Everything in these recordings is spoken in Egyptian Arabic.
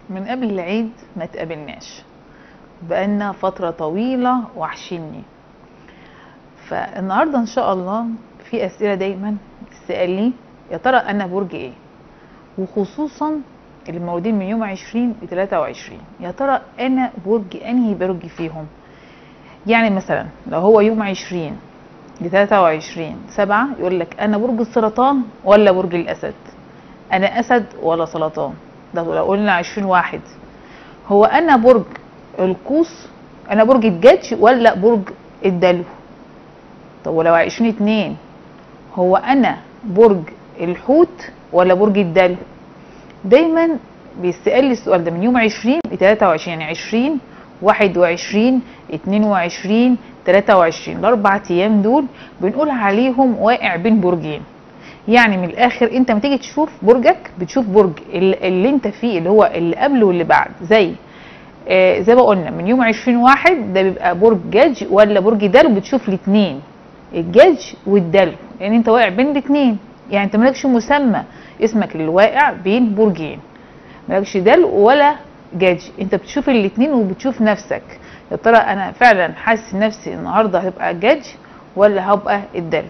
من قبل العيد ما تقابلناش بقالنا فترة طويلة وحشني فالنهاردة ان شاء الله في اسئلة دايما بتسأل لي يا ترى انا برج ايه وخصوصا اللي مولودين من يوم 20 ل 23 يا ترى انا برج انهي برج فيهم يعني مثلا لو هو يوم 20 ل 23 سبعة يقول لك انا برج السرطان ولا برج الاسد انا اسد ولا سرطان ده لو قلنا 20 واحد هو انا برج القوس انا برج الجدج ولا برج الدلو طب ولو 20 اتنين هو انا برج الحوت ولا برج الدلو دايما بيسأل لي السؤال ده من يوم 20 ل 23 يعني 20 21 22 23 الاربع ايام دول بنقول عليهم واقع بين برجين يعني من الاخر انت لما تيجي تشوف برجك بتشوف برج اللي, اللي انت فيه اللي هو اللي قبله واللي بعد زي آه زي ما قلنا من يوم 20 واحد ده بيبقى برج جدج ولا برج دلو بتشوف الاثنين الجدج والدلو لان يعني انت واقع بين الاثنين يعني انت مالكش مسمى اسمك اللي واقع بين برجين مالكش دلو ولا جدج انت بتشوف الاثنين وبتشوف نفسك يا ترى انا فعلا حاسس نفسي النهارده هبقى جدج ولا هبقى الدلو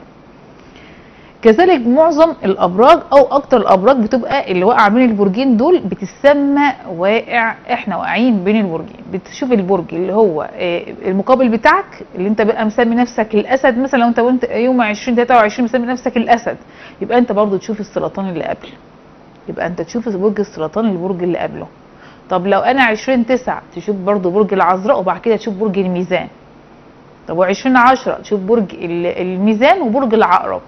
كذلك معظم الابراج او اكتر الابراج بتبقى اللي واقعه بين البرجين دول بتسمى واقع احنا واقعين بين البرجين بتشوف البرج اللي هو المقابل بتاعك اللي انت بقى مسمي نفسك الاسد مثلا لو انت وانت يوم 20 23 مسمي نفسك الاسد يبقى انت برضو تشوف السرطان اللي قبل يبقى انت تشوف برج السرطان البرج اللي قبله طب لو انا 20 9 تشوف برضو برج العذراء وبعد كده تشوف برج الميزان طب و20 10 تشوف برج الميزان وبرج العقرب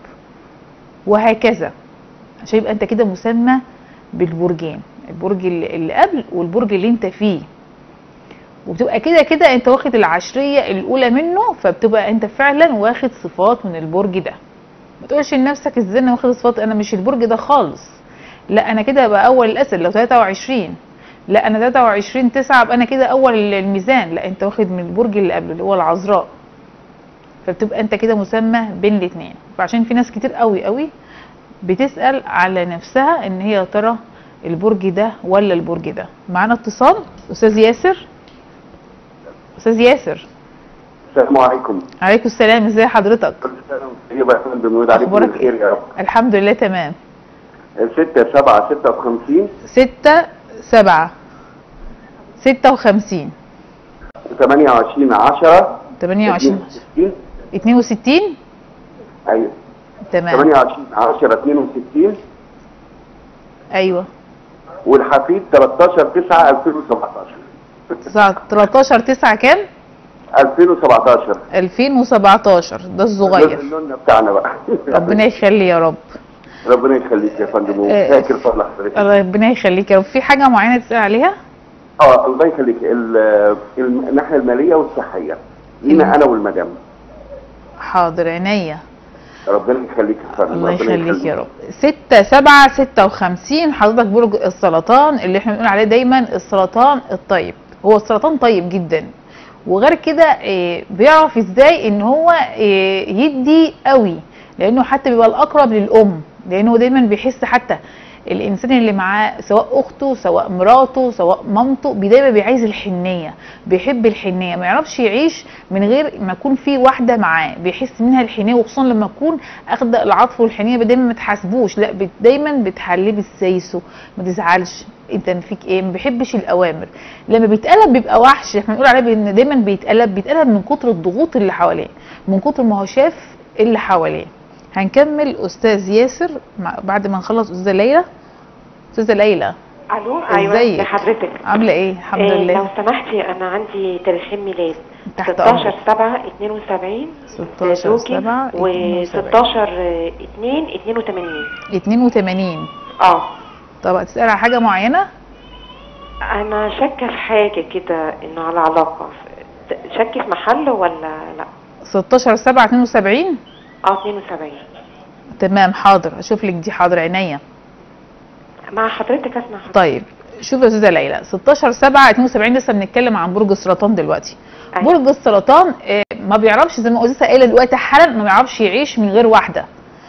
وهكذا عشان يبقى انت كده مسمى بالبرجين البرج اللي قبل والبرج اللي انت فيه وبتبقى كده كده انت واخد العشريه الاولى منه فبتبقى انت فعلا واخد صفات من البرج ده ما تقولش لنفسك ازاي انا واخد صفات انا مش البرج ده خالص لا انا كده ابقى اول الاسد لو 23 لا انا 23 9 ابقى انا كده اول الميزان لا انت واخد من البرج اللي قبله اللي هو العذراء فبتبقى انت كده مسمى بين الاثنين فعشان في ناس كتير قوي قوي بتسال على نفسها ان هي يا ترى البرج ده ولا البرج ده معانا اتصال استاذ ياسر استاذ ياسر السلام عليكم عليكم السلام ازي حضرتك طيب يا فندم بنود عليكم اخبارك بالخير يا رب الحمد لله تمام 6 7 56 ستة سبعة ستة وخمسين 28 10 تمانية وعشرين 62 اتنين وستين ايوه تمام 28 10 62 ايوه والحفيد 13 9 2017 تسعة تلاتاشر تسعة كام 2017 الفين وسبعتاشر ده الصغير اللون بتاعنا بقى ربنا يخلي يا رب ربنا يخليك يا فندم آه، وفاكر فضل حضرتك ربنا يخليك يا رب في حاجة معينة تسأل عليها اه الله يخليك ال- الناحيه الماليه والصحيه لينا انا والمدام حاضر عينيا ربنا يخليك يا فندم الله ربنا يخليك يا رب ستة سبعة ستة وخمسين حضرتك برج السرطان اللي احنا بنقول عليه دايما السرطان الطيب هو السرطان طيب جدا وغير كده آه، بيعرف ازاي ان هو آه، يدي قوي لانه حتى بيبقى الاقرب للام لانه دايما بيحس حتى الانسان اللي معاه سواء اخته سواء مراته سواء مامته بي- دايما بيعايز الحنيه بيحب الحنيه ما يعرفش يعيش من غير ما يكون في واحده معاه بيحس منها الحنيه وخصوصا لما تكون اخده العطف والحنيه دايما ما تحاسبوش لا بت- دايما بتحليه بالسيسو ما تزعلش انت فيك ايه ما بيحبش الاوامر لما بيتقلب بيبقى وحش احنا بنقول عليه ان دايما بيتقلب بيتقلب من كتر الضغوط اللي حواليه من كتر ما هو شاف اللي حواليه هنكمل استاذ ياسر مع بعد ما نخلص استاذه ليلى استاذه ليلى الو ايوه ازيك؟ لحضرتك عامله ايه الحمد إيه، لله لو سمحتي انا عندي تاريخين ميلاد تحت 16 أمرك. 7 72 16 7 و 16 2 82 82 اه طب هتسأل على حاجه معينه انا شاكه في حاجه كده انه على علاقه شاكه في محل ولا لا 16 7 72 اه 72 تمام حاضر اشوف لك دي حاضر عينيا مع حضرتك اسمع حضرتك طيب شوف يا استاذه ليلى 16 7 72 لسه بنتكلم عن برج السرطان دلوقتي أيوة. برج السرطان آه، ما بيعرفش زي ما قلت لسه قايله دلوقتي حالا ما بيعرفش يعيش من غير واحده ايوه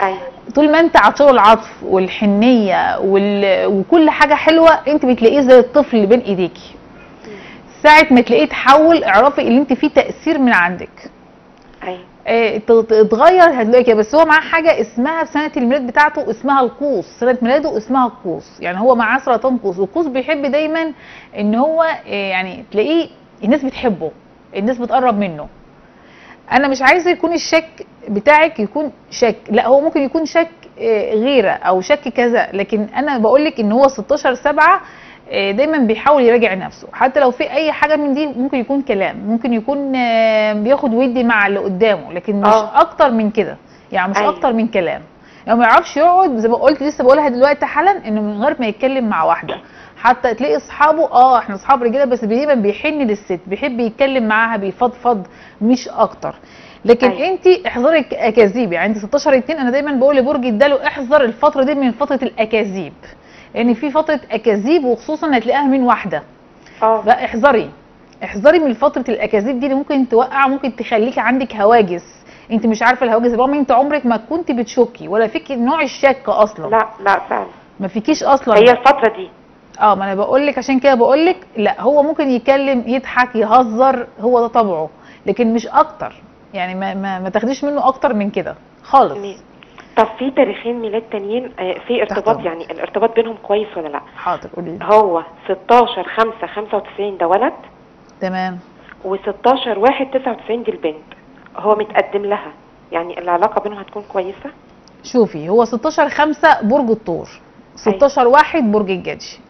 طول ما انت عطيه العطف والحنيه وال... وكل حاجه حلوه انت بتلاقيه زي الطفل اللي بين ايديكي ساعه ما تلاقيه تحول اعرفي ان انت في تاثير من عندك ايوه آه، ت- ت- اتغير هتلاقي كده بس هو معاه حاجه اسمها في سنه الميلاد بتاعته اسمها القوس سنه ميلاده اسمها القوس يعني هو معاه سرطان قوس والقوس بيحب دايما ان هو آه، يعني تلاقيه الناس بتحبه الناس بتقرب منه انا مش عايزه يكون الشك بتاعك يكون شك لا هو ممكن يكون شك آه، غيره او شك كذا لكن انا بقول لك ان هو 16 7 آه، دايما بيحاول يراجع نفسه حتى لو في اي حاجه من دي ممكن يكون كلام ممكن يكون آه، بياخد ودي مع اللي قدامه لكن مش آه. اكتر من كده يعني مش أيوة. اكتر من كلام يعني ما يعرفش يقعد زي ما قلت لسه بقولها دلوقتي حالا انه من غير ما يتكلم مع واحده حتى تلاقي اصحابه اه احنا اصحاب رجاله بس دايما بيحن للست بيحب يتكلم معاها بيفضفض مش اكتر لكن أيوة. انت احذري الاكاذيب يعني انت 16 2 انا دايما بقول لبرج الدلو احذر الفتره دي من فتره الاكاذيب لان في فتره اكاذيب وخصوصا هتلاقيها من واحده اه فاحذري احذري من فتره الاكاذيب دي اللي ممكن توقع ممكن تخليكي عندك هواجس انت مش عارفه الهواجس رغم انت عمرك ما كنت بتشكي ولا فيك نوع الشك اصلا لا لا فعلا ما فيكيش اصلا هي الفتره دي اه ما انا بقول لك عشان كده بقول لك لا هو ممكن يتكلم يضحك يهزر هو ده طبعه لكن مش اكتر يعني ما ما, ما تاخديش منه اكتر من كده خالص تمام. طب في تاريخين ميلاد تانيين آه، في ارتباط أمرك. يعني الارتباط بينهم كويس ولا لا حاضر قولي لي هو 16 5 95 ده ولد تمام و16 1 99 دي البنت هو متقدم لها يعني العلاقه بينهم هتكون كويسه شوفي هو 16 5 برج الثور 16 واحد برج الجدي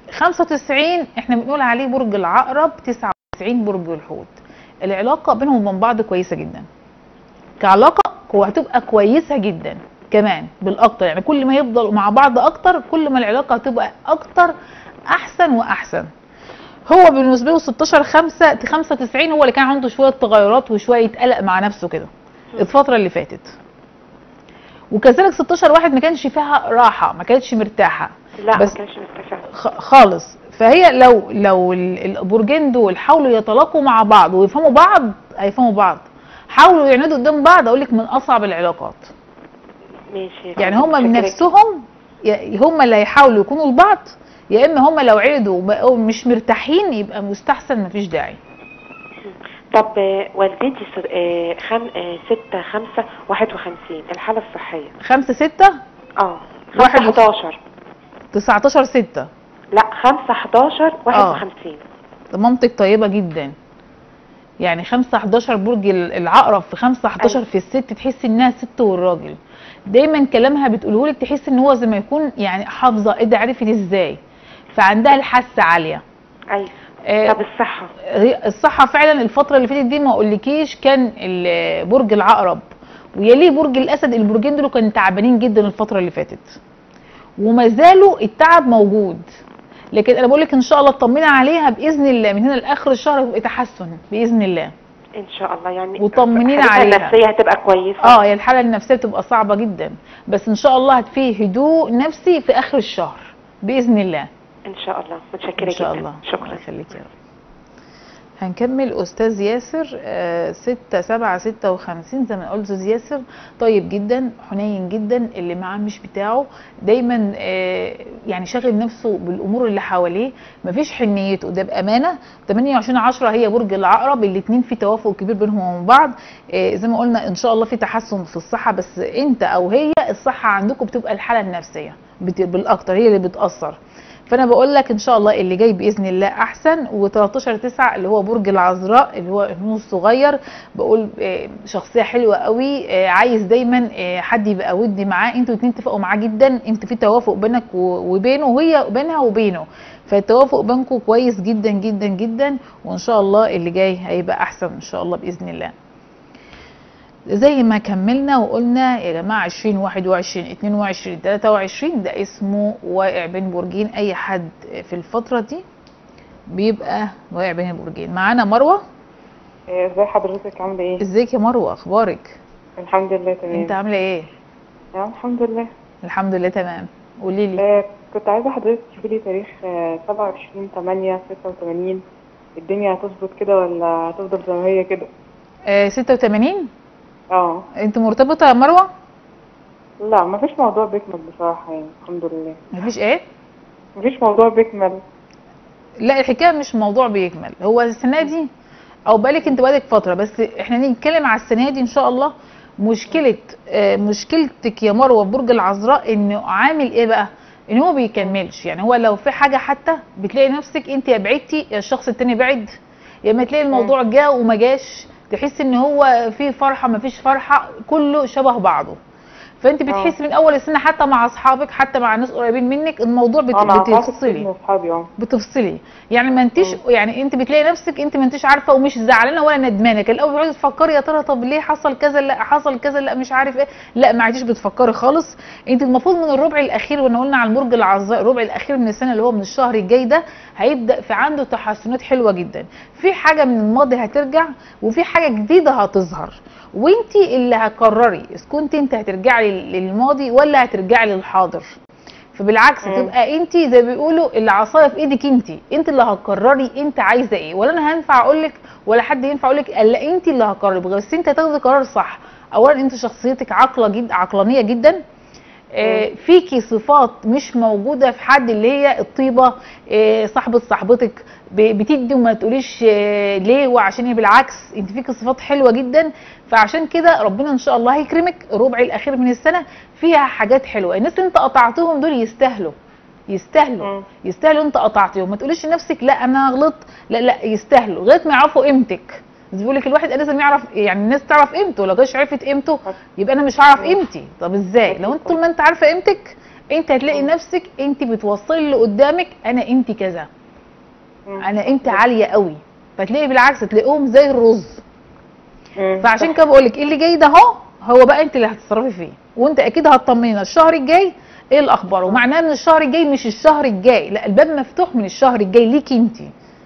95 احنا بنقول عليه برج العقرب 99 برج الحوت العلاقه بينهم وبين بعض كويسه جدا كعلاقه هو هتبقى كويسه جدا كمان بالاكتر يعني كل ما يفضلوا مع بعض اكتر كل ما العلاقه هتبقى اكتر احسن واحسن هو بالنسبه له 16 5 95 هو اللي كان عنده شويه تغيرات وشويه قلق مع نفسه كده الفتره اللي فاتت وكذلك 16 واحد ما كانش فيها راحه ما كانتش مرتاحه لا بس- ما كانش متفق خ- خالص فهي لو لو ال- البرجين دول حاولوا يتلاقوا مع بعض ويفهموا بعض هيفهموا بعض حاولوا يعندوا قدام بعض اقول لك من اصعب العلاقات ماشي يعني هم من شكراً. نفسهم ي- هم اللي هيحاولوا يكونوا لبعض يا اما هم لو عيدوا وبقوا مش مرتاحين يبقى مستحسن مفيش داعي طب آه، والدتي س- آه، خم... آه، 6 5 51 الحاله الصحيه خمسة ستة اه واحد 5 وخ- 11 19 ستة لا 5 11 51 مامتك طيبة جدا يعني 5 11 برج ال- العقرب في 5 11 أيوة. في الست تحسي انها ست والراجل دايما كلامها بتقوله لك تحس ان هو زي ما يكون يعني حافظه ايه ده عرفت ازاي فعندها الحاسه عاليه ايوه آه، طب الصحه هي الصحة فعلا الفترة اللي فاتت دي ما اقولكيش كان ال- برج العقرب ويليه برج الاسد البرجين دول كانوا تعبانين جدا الفترة اللي فاتت وما زالوا التعب موجود لكن انا بقول لك ان شاء الله اطمني عليها باذن الله من هنا لاخر الشهر يبقى تحسن باذن الله ان شاء الله يعني وطمنينا حالتها عليها. النفسيه هتبقى كويسه اه هي الحالة النفسية بتبقى صعبة جدا بس ان شاء الله هتفيه هدوء نفسي في اخر الشهر باذن الله ان شاء الله متشكره ان شاء جدا الله الله شكرا يخليك يا رب هنكمل استاذ ياسر آه، ستة سبعة ستة وخمسين زي ما قلت استاذ ياسر طيب جدا حنين جدا اللي معاه مش بتاعه دايما آه، يعني شاغل نفسه بالامور اللي حواليه مفيش حنيته ده بامانه 28 10 هي برج العقرب الاثنين في توافق كبير بينهم وبين بعض آه، زي ما قلنا ان شاء الله في تحسن في الصحه بس انت او هي الصحه عندكم بتبقى الحاله النفسيه بت- بالاكتر هي اللي بتاثر فانا بقول لك ان شاء الله اللي جاي باذن الله احسن و13 9 اللي هو برج العذراء اللي هو النور الصغير بقول آه، شخصيه حلوه قوي آه، عايز دايما آه، حد يبقى ودي معاه انتوا اتنين اتفقوا معاه جدا انت في توافق بينك و- وبينه وهي بينها وبينه فالتوافق بينكم كويس جدا جدا جدا وان شاء الله اللي جاي هيبقى احسن ان شاء الله باذن الله زي ما كملنا وقلنا يا جماعه 20 21 22 23 ده اسمه واقع بين برجين اي حد في الفتره دي بيبقى واقع بين البرجين معانا مروه إيه، ازي حضرتك عامله ايه ازيك يا مروه اخبارك الحمد لله تمام انت عامله ايه يعني الحمد لله الحمد لله تمام قولي لي آه كنت عايزه حضرتك تشوفي لي تاريخ آه 27 8 86 الدنيا هتظبط كده ولا هتفضل زي ما هي كده آه 86 اه انت مرتبطه يا مروه لا مفيش موضوع بيكمل بصراحة يعني الحمد لله مفيش ايه مفيش موضوع بيكمل لا الحكايه مش موضوع بيكمل هو السنه دي او بالك انت بقالك فتره بس احنا نتكلم على السنه دي ان شاء الله مشكله آه، مشكلتك يا مروه في برج العذراء انه عامل ايه بقى ان هو بيكملش يعني هو لو في حاجه حتى بتلاقي نفسك انت يا بعدتي يا الشخص التاني بعد يا اما تلاقي الموضوع جه وما جاش تحس ان هو في فرحه ما فيش فرحه كله شبه بعضه فانت بتحس من اول السنه حتى مع اصحابك حتى مع ناس قريبين منك الموضوع بت... اه انا قطعت كتير بتفصلي من اصحابي اه بتفصلي يعني ما انتش يعني انت بتلاقي نفسك انت ما انتش عارفه ومش زعلانه ولا ندمانه كان الاول بتقعدي تفكري يا ترى طب ليه حصل كذا لا حصل كذا لا مش عارف ايه لا ما عادش بتفكري خالص انت المفروض من الربع الاخير وانا قلنا على البرج العذراء الربع الاخير من السنه اللي هو من الشهر الجاي ده هيبدا في عنده تحسنات حلوه جدا في حاجه من الماضي هترجع وفي حاجه جديده هتظهر وانت اللي هتقرري اذا كنت انت هترجعي للماضي ولا هترجعي للحاضر فبالعكس مم. تبقى انت زي ما بيقولوا العصايه في ايدك انت انت اللي هتقرري انت عايزه ايه ولا انا هينفع اقول لك ولا حد ينفع اقول لك لا انت اللي هتقرري بس انت هتاخدي قرار صح اولا انت شخصيتك عاقله جدا عقلانيه جدا آه، فيكي صفات مش موجوده في حد اللي هي الطيبه آه، صاحبه صاحبتك ب- بتدي وما تقوليش آه، ليه وعشان هي بالعكس انت فيكي صفات حلوه جدا فعشان كده ربنا ان شاء الله هيكرمك الربع الاخير من السنه فيها حاجات حلوه الناس اللي انت قطعتهم دول يستاهلوا يستاهلوا مم. يستاهلوا انت قطعتهم ما تقوليش لنفسك لا انا غلطت لا لا يستاهلوا لغايه ما يعرفوا قيمتك زي بيقول لك الواحد لازم يعرف يعني الناس تعرف قيمته لو جاش عرفت قيمته يبقى انا مش هعرف قيمتي طب ازاي لو انت طول ما انت عارفه قيمتك انت هتلاقي نفسك انت بتوصلي اللي قدامك انا قيمتي كذا مم. انا قيمتي عاليه قوي فتلاقي بالعكس تلاقيهم زي الرز مم. فعشان كده بقول لك اللي جاي ده اهو هو بقى انت اللي هتتصرفي فيه وانت اكيد هتطمنينا الشهر الجاي ايه الاخبار ومعناه ان الشهر الجاي مش الشهر الجاي لا الباب مفتوح من الشهر الجاي ليكي انت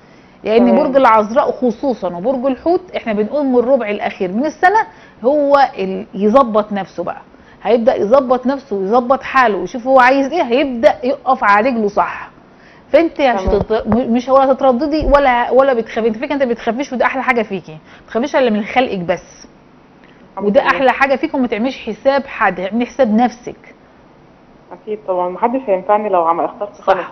لان تمام. برج العذراء خصوصا وبرج الحوت احنا بنقول من الربع الاخير من السنه هو ال- يظبط نفسه بقى هيبدا يظبط نفسه ويظبط حاله ويشوف هو عايز ايه هيبدا يقف على رجله صح فانت مش تمام. هتت... مش ولا هتترددي ولا ولا بتخافي انت فكره انت بتخافيش وده احلى حاجه فيكي ما بتخافيش الا من خلقك بس الحمد وده لله. احلى حاجه فيكم ما تعمليش حساب حد اعملي حساب نفسك اكيد طبعا محدش هينفعني لو عمل اخترت صح خالص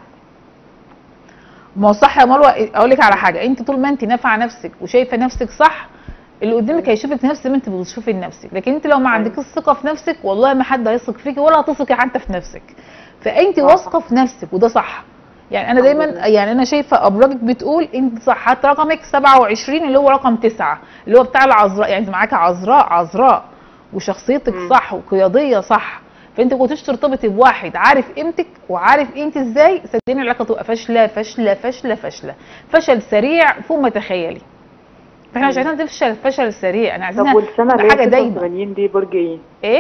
ما هو صح يا مروه اقول لك على حاجه انت طول ما انت نافعه نفسك وشايفه نفسك صح اللي قدامك هيشوفك نفس ما انت بتشوفي لنفسك لكن انت لو ما عندكش الثقه في نفسك والله ما حد هيثق فيكي ولا هتثقي حتى في نفسك فانت صح. واثقه في نفسك وده صح يعني انا الحمد دايما لله. يعني انا شايفه ابراجك بتقول انت صح حتى رقمك 27 اللي هو رقم 9 اللي هو بتاع العذراء يعني انت معاكي عذراء عذراء وشخصيتك مم. صح وقياديه صح فانت كنتش ترتبطي بواحد عارف قيمتك وعارف انت ازاي صدقني العلاقه تبقى فاشله فاشله فاشله فاشله فشل سريع فوق ما تخيلي فاحنا مش عايزين تفشل فشل سريع انا طب عايزينها والسنه تبقى اللي حاجه هي دايما 86 دي برج ايه؟ ايه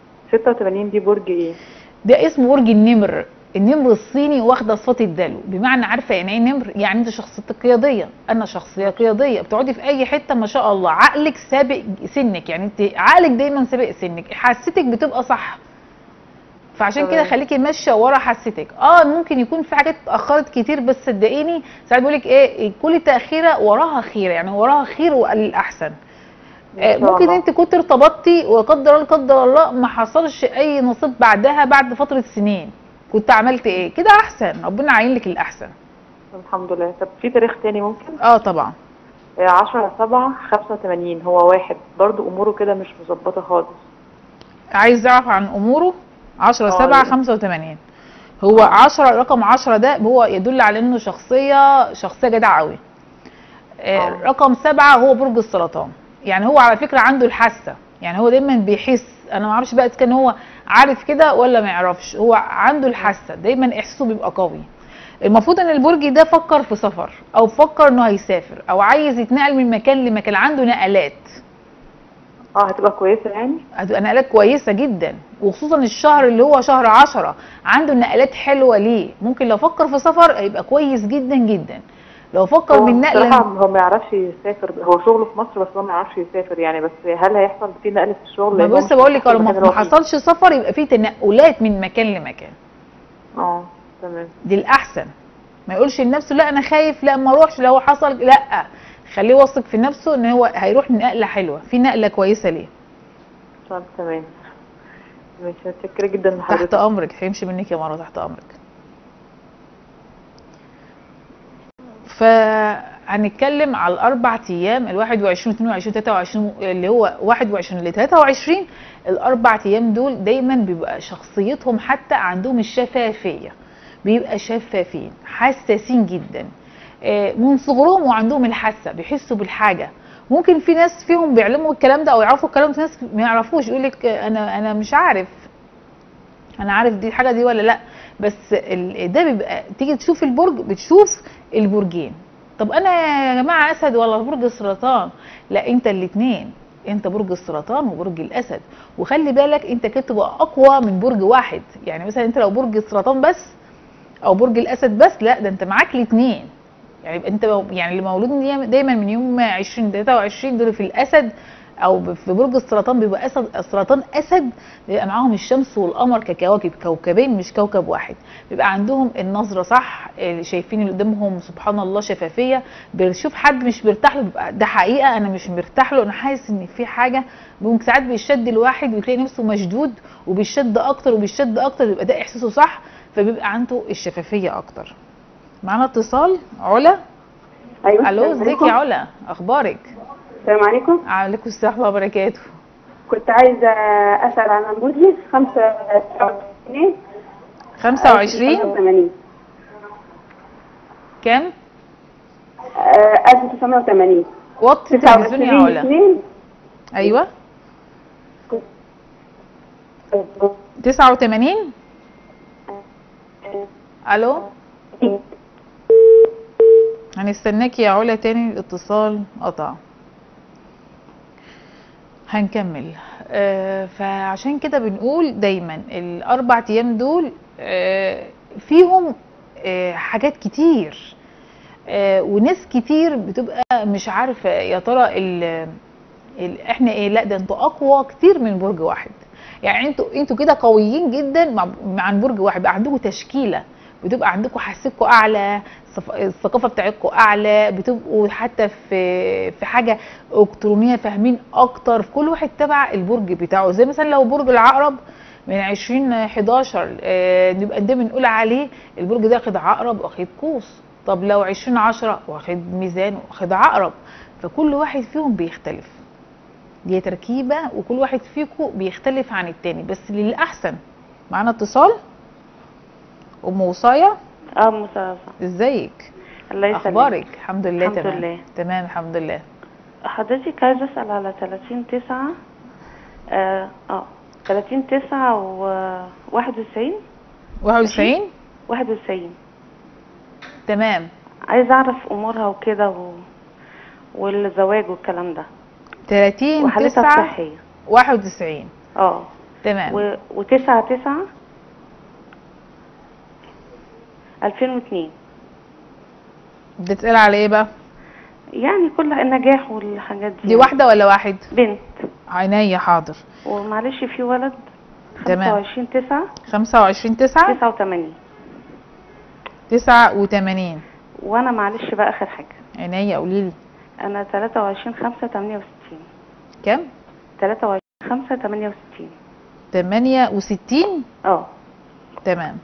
86 دي برج ايه؟ ده اسمه برج النمر النمر الصيني واخده صفات الدلو بمعنى عارفه يعني ايه نمر يعني انت شخصيتك قياديه انا شخصيه قياديه بتقعدي في اي حته ما شاء الله عقلك سابق سنك يعني انت عقلك دايما سابق سنك حاستك بتبقى صح فعشان كده تمام. خليكي ماشيه ورا حاستك اه ممكن يكون في حاجات اتاخرت كتير بس صدقيني ساعات بيقول لك ايه كل تاخيره وراها خير يعني وراها خير والاحسن آه، إن شاء ممكن الله. انت كنت ارتبطتي وقدر الله قدر الله ما حصلش اي نصيب بعدها بعد فتره سنين كنت عملت ايه كده احسن ربنا عاين لك الاحسن الحمد لله طب في تاريخ تاني ممكن؟ اه طبعا 10 7 85 هو واحد برضو اموره كده مش مظبطه خالص عايز يعرف عن اموره 10 اه، 7 يعني. 85 هو 10 رقم 10 ده هو يدل على انه شخصيه شخصيه جدعه قوي آه، اه. رقم 7 هو برج السرطان يعني هو على فكره عنده الحاسه يعني هو دايما بيحس انا ما اعرفش بقى اذا كان هو عارف كده ولا ما يعرفش هو عنده الحاسه دايما احساسه بيبقى قوي المفروض ان البرج ده فكر في سفر او فكر انه هيسافر او عايز يتنقل من مكان لمكان عنده نقلات اه هتبقى كويسه يعني هتبقى نقلات كويسه جدا وخصوصا الشهر اللي هو شهر عشرة عنده نقلات حلوه ليه ممكن لو فكر في سفر هيبقى كويس جدا جدا لو فكر هو من بصراحه نقله هو ما يعرفش يسافر هو شغله في مصر بس هو ما يعرفش يسافر يعني بس هل هيحصل فيه نقل في الشغل ما لأن هو بص مش بقول لك في لو ما المكان اللي ما هو فيه؟ حصلش سفر يبقى في تنقلات من مكان لمكان اه تمام دي الاحسن ما يقولش لنفسه لا انا خايف لا ما اروحش لو حصل لا خليه واثق في نفسه ان هو هيروح نقله حلوه في نقله كويسه ليه طب تمام ماشي متشكرة جدا تحت لحضرتك امرك هيمشي منك يا مروه تحت امرك فهنتكلم على الاربع ايام ال 21 22 23 اللي هو 21 ل 23 الاربع ايام دول دايما بيبقى شخصيتهم حتى عندهم الشفافيه بيبقى شفافين حساسين جدا آه، من صغرهم وعندهم الحاسه بيحسوا بالحاجه ممكن في ناس فيهم بيعلموا الكلام ده او يعرفوا الكلام ده في ناس ما يعرفوش يقول لك انا انا مش عارف انا عارف دي الحاجه دي ولا لا بس ال- ده بيبقى تيجي تشوف البرج بتشوف البرجين طب انا يا جماعه اسد ولا برج السرطان لا انت الاثنين انت برج السرطان وبرج الاسد وخلي بالك انت كده تبقى اقوى من برج واحد يعني مثلا انت لو برج السرطان بس او برج الاسد بس لا ده انت معاك الاثنين يعني يبقى انت يعني اللي مولودين دايما من يوم 20 23 دول في الاسد او في برج السرطان بيبقى اسد السرطان اسد بيبقى معاهم الشمس والقمر ككواكب كوكبين مش كوكب واحد بيبقى عندهم النظره صح اللي شايفين اللي قدامهم سبحان الله شفافيه بيشوف حد مش بيرتاح له بيبقى ده حقيقه انا مش مرتاح له انا حاسس ان في حاجه ممكن ساعات بيشد الواحد وتلاقي نفسه مشدود وبيشد اكتر وبيشد اكتر بيبقى ده احساسه صح فبيبقى عنده الشفافيه اكتر معانا اتصال علا ايوه الو السلام ازيك عليكم. يا علا اخبارك السلام عليكم عليكم السلام ورحمه الله وبركاته كنت عايزه اسال عن عمودي 25 25 85 كام 1980 وطي التلفزيون يا 29 علا 2 ايوه 89 الو هنستناكي يا علا تاني الاتصال قطع هنكمل آه فعشان كده بنقول دايما الاربع ايام دول آه فيهم آه حاجات كتير آه وناس كتير بتبقى مش عارفه يا ترى ال ال- احنا ايه لا ده انتوا اقوى كتير من برج واحد يعني انتوا انتوا كده قويين جدا مع مع برج واحد بقى عندكم تشكيله بتبقى عندكم حسيتكم اعلى الثف- الثقافه بتاعتكم اعلى بتبقوا حتى في في حاجه الكترونيه فاهمين اكتر في كل واحد تبع البرج بتاعه زي مثلا لو برج العقرب من 20 11 آه، نبقى ده بنقول عليه البرج ده واخد عقرب واخد قوس طب لو 20 10 واخد ميزان واخد عقرب فكل واحد فيهم بيختلف دي تركيبه وكل واحد فيكم بيختلف عن التاني بس للاحسن معانا اتصال ام وصايه اه مسافة ازيك الله يسلمك اخبارك الحمد لله الحمد تمام لله. تمام الحمد لله حضرتك عايزة اسأل على 30 9 اه اه 30 9 و 91 91 91 تمام عايزة اعرف امورها وكده و... والزواج والكلام ده 30 وحالتها 9 الصحية 91 اه تمام و... و9 9 2002 بتسأل على ايه بقى يعني كل النجاح والحاجات دي دي واحده ولا واحد بنت عينيا حاضر ومعلش في ولد تمام. 25 9 25 9 89 89 وانا معلش بقى اخر حاجه عينيا قولي لي انا 23 5 68 كام 23 5 68 68 اه تمام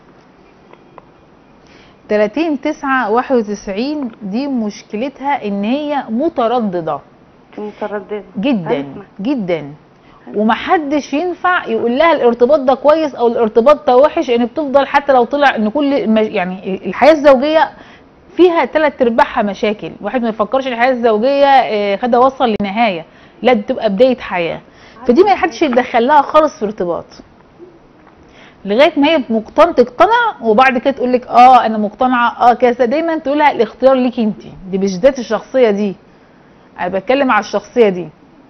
30 9 91 دي مشكلتها ان هي متردده انت متردده جدا عارفة. جدا ومحدش ينفع يقول لها الارتباط ده كويس او الارتباط ده وحش ان بتفضل حتى لو طلع ان كل الم- يعني الحياه الزوجيه فيها ثلاث ارباعها مشاكل واحد ما يفكرش الحياه الزوجيه آه، خدها وصل لنهايه لا دي تبقى بدايه حياه فدي ما حدش يتدخل لها خالص في ارتباط لغايه ما هي مقتنعه تقتنع وبعد كده تقول لك اه انا مقتنعه اه كذا دايما تقولها الاختيار ليكي انت دي مش ذات الشخصيه دي انا بتكلم على الشخصيه دي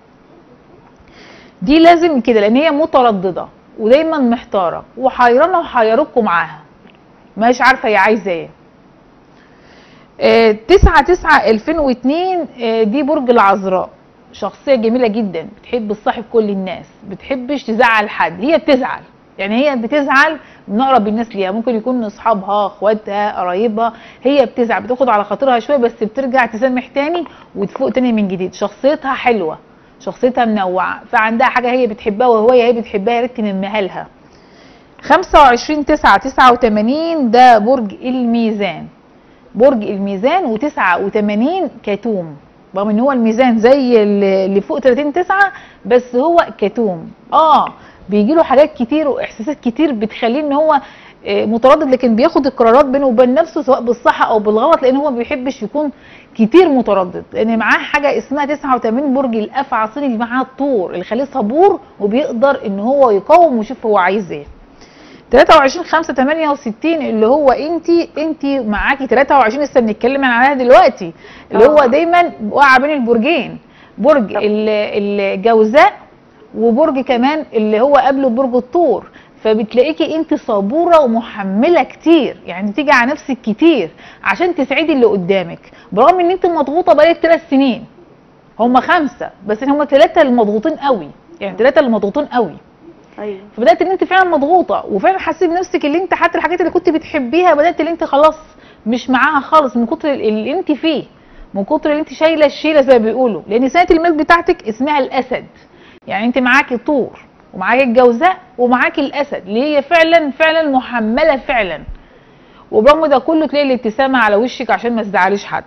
دي لازم كده لان هي متردده ودايما محتاره وحيرانه وحيركم معاها مش عارفه هي عايزه ايه آه، تسعة تسعة 2002 آه، دي برج العذراء شخصية جميلة جدا بتحب تصاحب كل الناس بتحبش تزعل حد هي بتزعل يعني هي بتزعل من اقرب الناس ليها ممكن يكون اصحابها اخواتها قرايبها هي بتزعل بتاخد على خاطرها شويه بس بترجع تسامح تاني وتفوق تاني من جديد شخصيتها حلوه شخصيتها منوعه فعندها حاجه هي بتحبها وهوايه هي بتحبها يا ريت تنميها لها 25 9 89 ده برج الميزان برج الميزان و89 كتوم رغم ان هو الميزان زي اللي اللي فوق 30 9 بس هو كتوم اه بيجي له حاجات كتير واحساسات كتير بتخليه ان هو آه، متردد لكن بياخد القرارات بينه وبين نفسه سواء بالصح او بالغلط لان هو ما بيحبش يكون كتير متردد لان معاه حاجه اسمها 89 برج الافعى صيني اللي معاه الطور اللي خليه صبور وبيقدر ان هو يقاوم ويشوف هو عايز ايه 23 5 68 اللي هو انت انت معاكي 23 لسه بنتكلم عليها دلوقتي اللي هو آه. دايما واقعه بين البرجين برج ال- الجوزاء وبرج كمان اللي هو قبله برج الثور فبتلاقيكي انت صبوره ومحمله كتير يعني تيجي على نفسك كتير عشان تسعدي اللي قدامك برغم ان انت مضغوطه بقالك ثلاث سنين هم خمسه بس هم ثلاثه المضغوطين قوي يعني ثلاثه المضغوطين قوي ايوه فبدات ان انت فعلا مضغوطه وفعلا حسيت بنفسك اللي انت حتى الحاجات اللي كنت بتحبيها بدات اللي انت خلاص مش معاها خالص من كتر اللي انت فيه من كتر اللي انت شايله الشيله زي ما بيقولوا لان سنه الميلاد بتاعتك اسمها الاسد يعني انت معاكي طور ومعاكي الجوزاء ومعاكي الاسد اللي هي فعلا فعلا محمله فعلا وبرغم ده كله تلاقي الابتسامه على وشك عشان ما تزعليش حد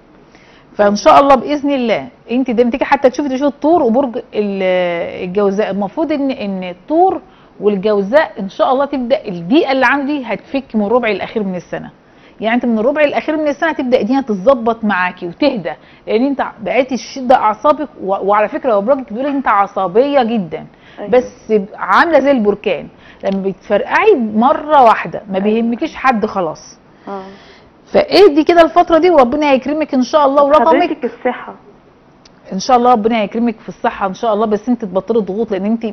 فان شاء الله باذن الله انت ده تيجي حتى تشوفي تشوفي الطور وبرج ال- الجوزاء المفروض ان ان الطور والجوزاء ان شاء الله تبدا البيئه اللي عندي هتفك من الربع الاخير من السنه يعني انت من الربع الاخير من السنه تبدا الدنيا تتظبط معاكي وتهدى لان انت بقيتي شده اعصابك و- وعلى فكره هو برجك بيقول انت عصبيه جدا أيوة. بس عامله زي البركان لما بتفرقعي مره واحده ما بيهمكيش حد خلاص اه فاهدي كده الفتره دي وربنا هيكرمك ان شاء الله ورقمك حضرتك الصحه ان شاء الله ربنا هيكرمك في الصحه ان شاء الله بس انت تبطلي ضغوط لان انت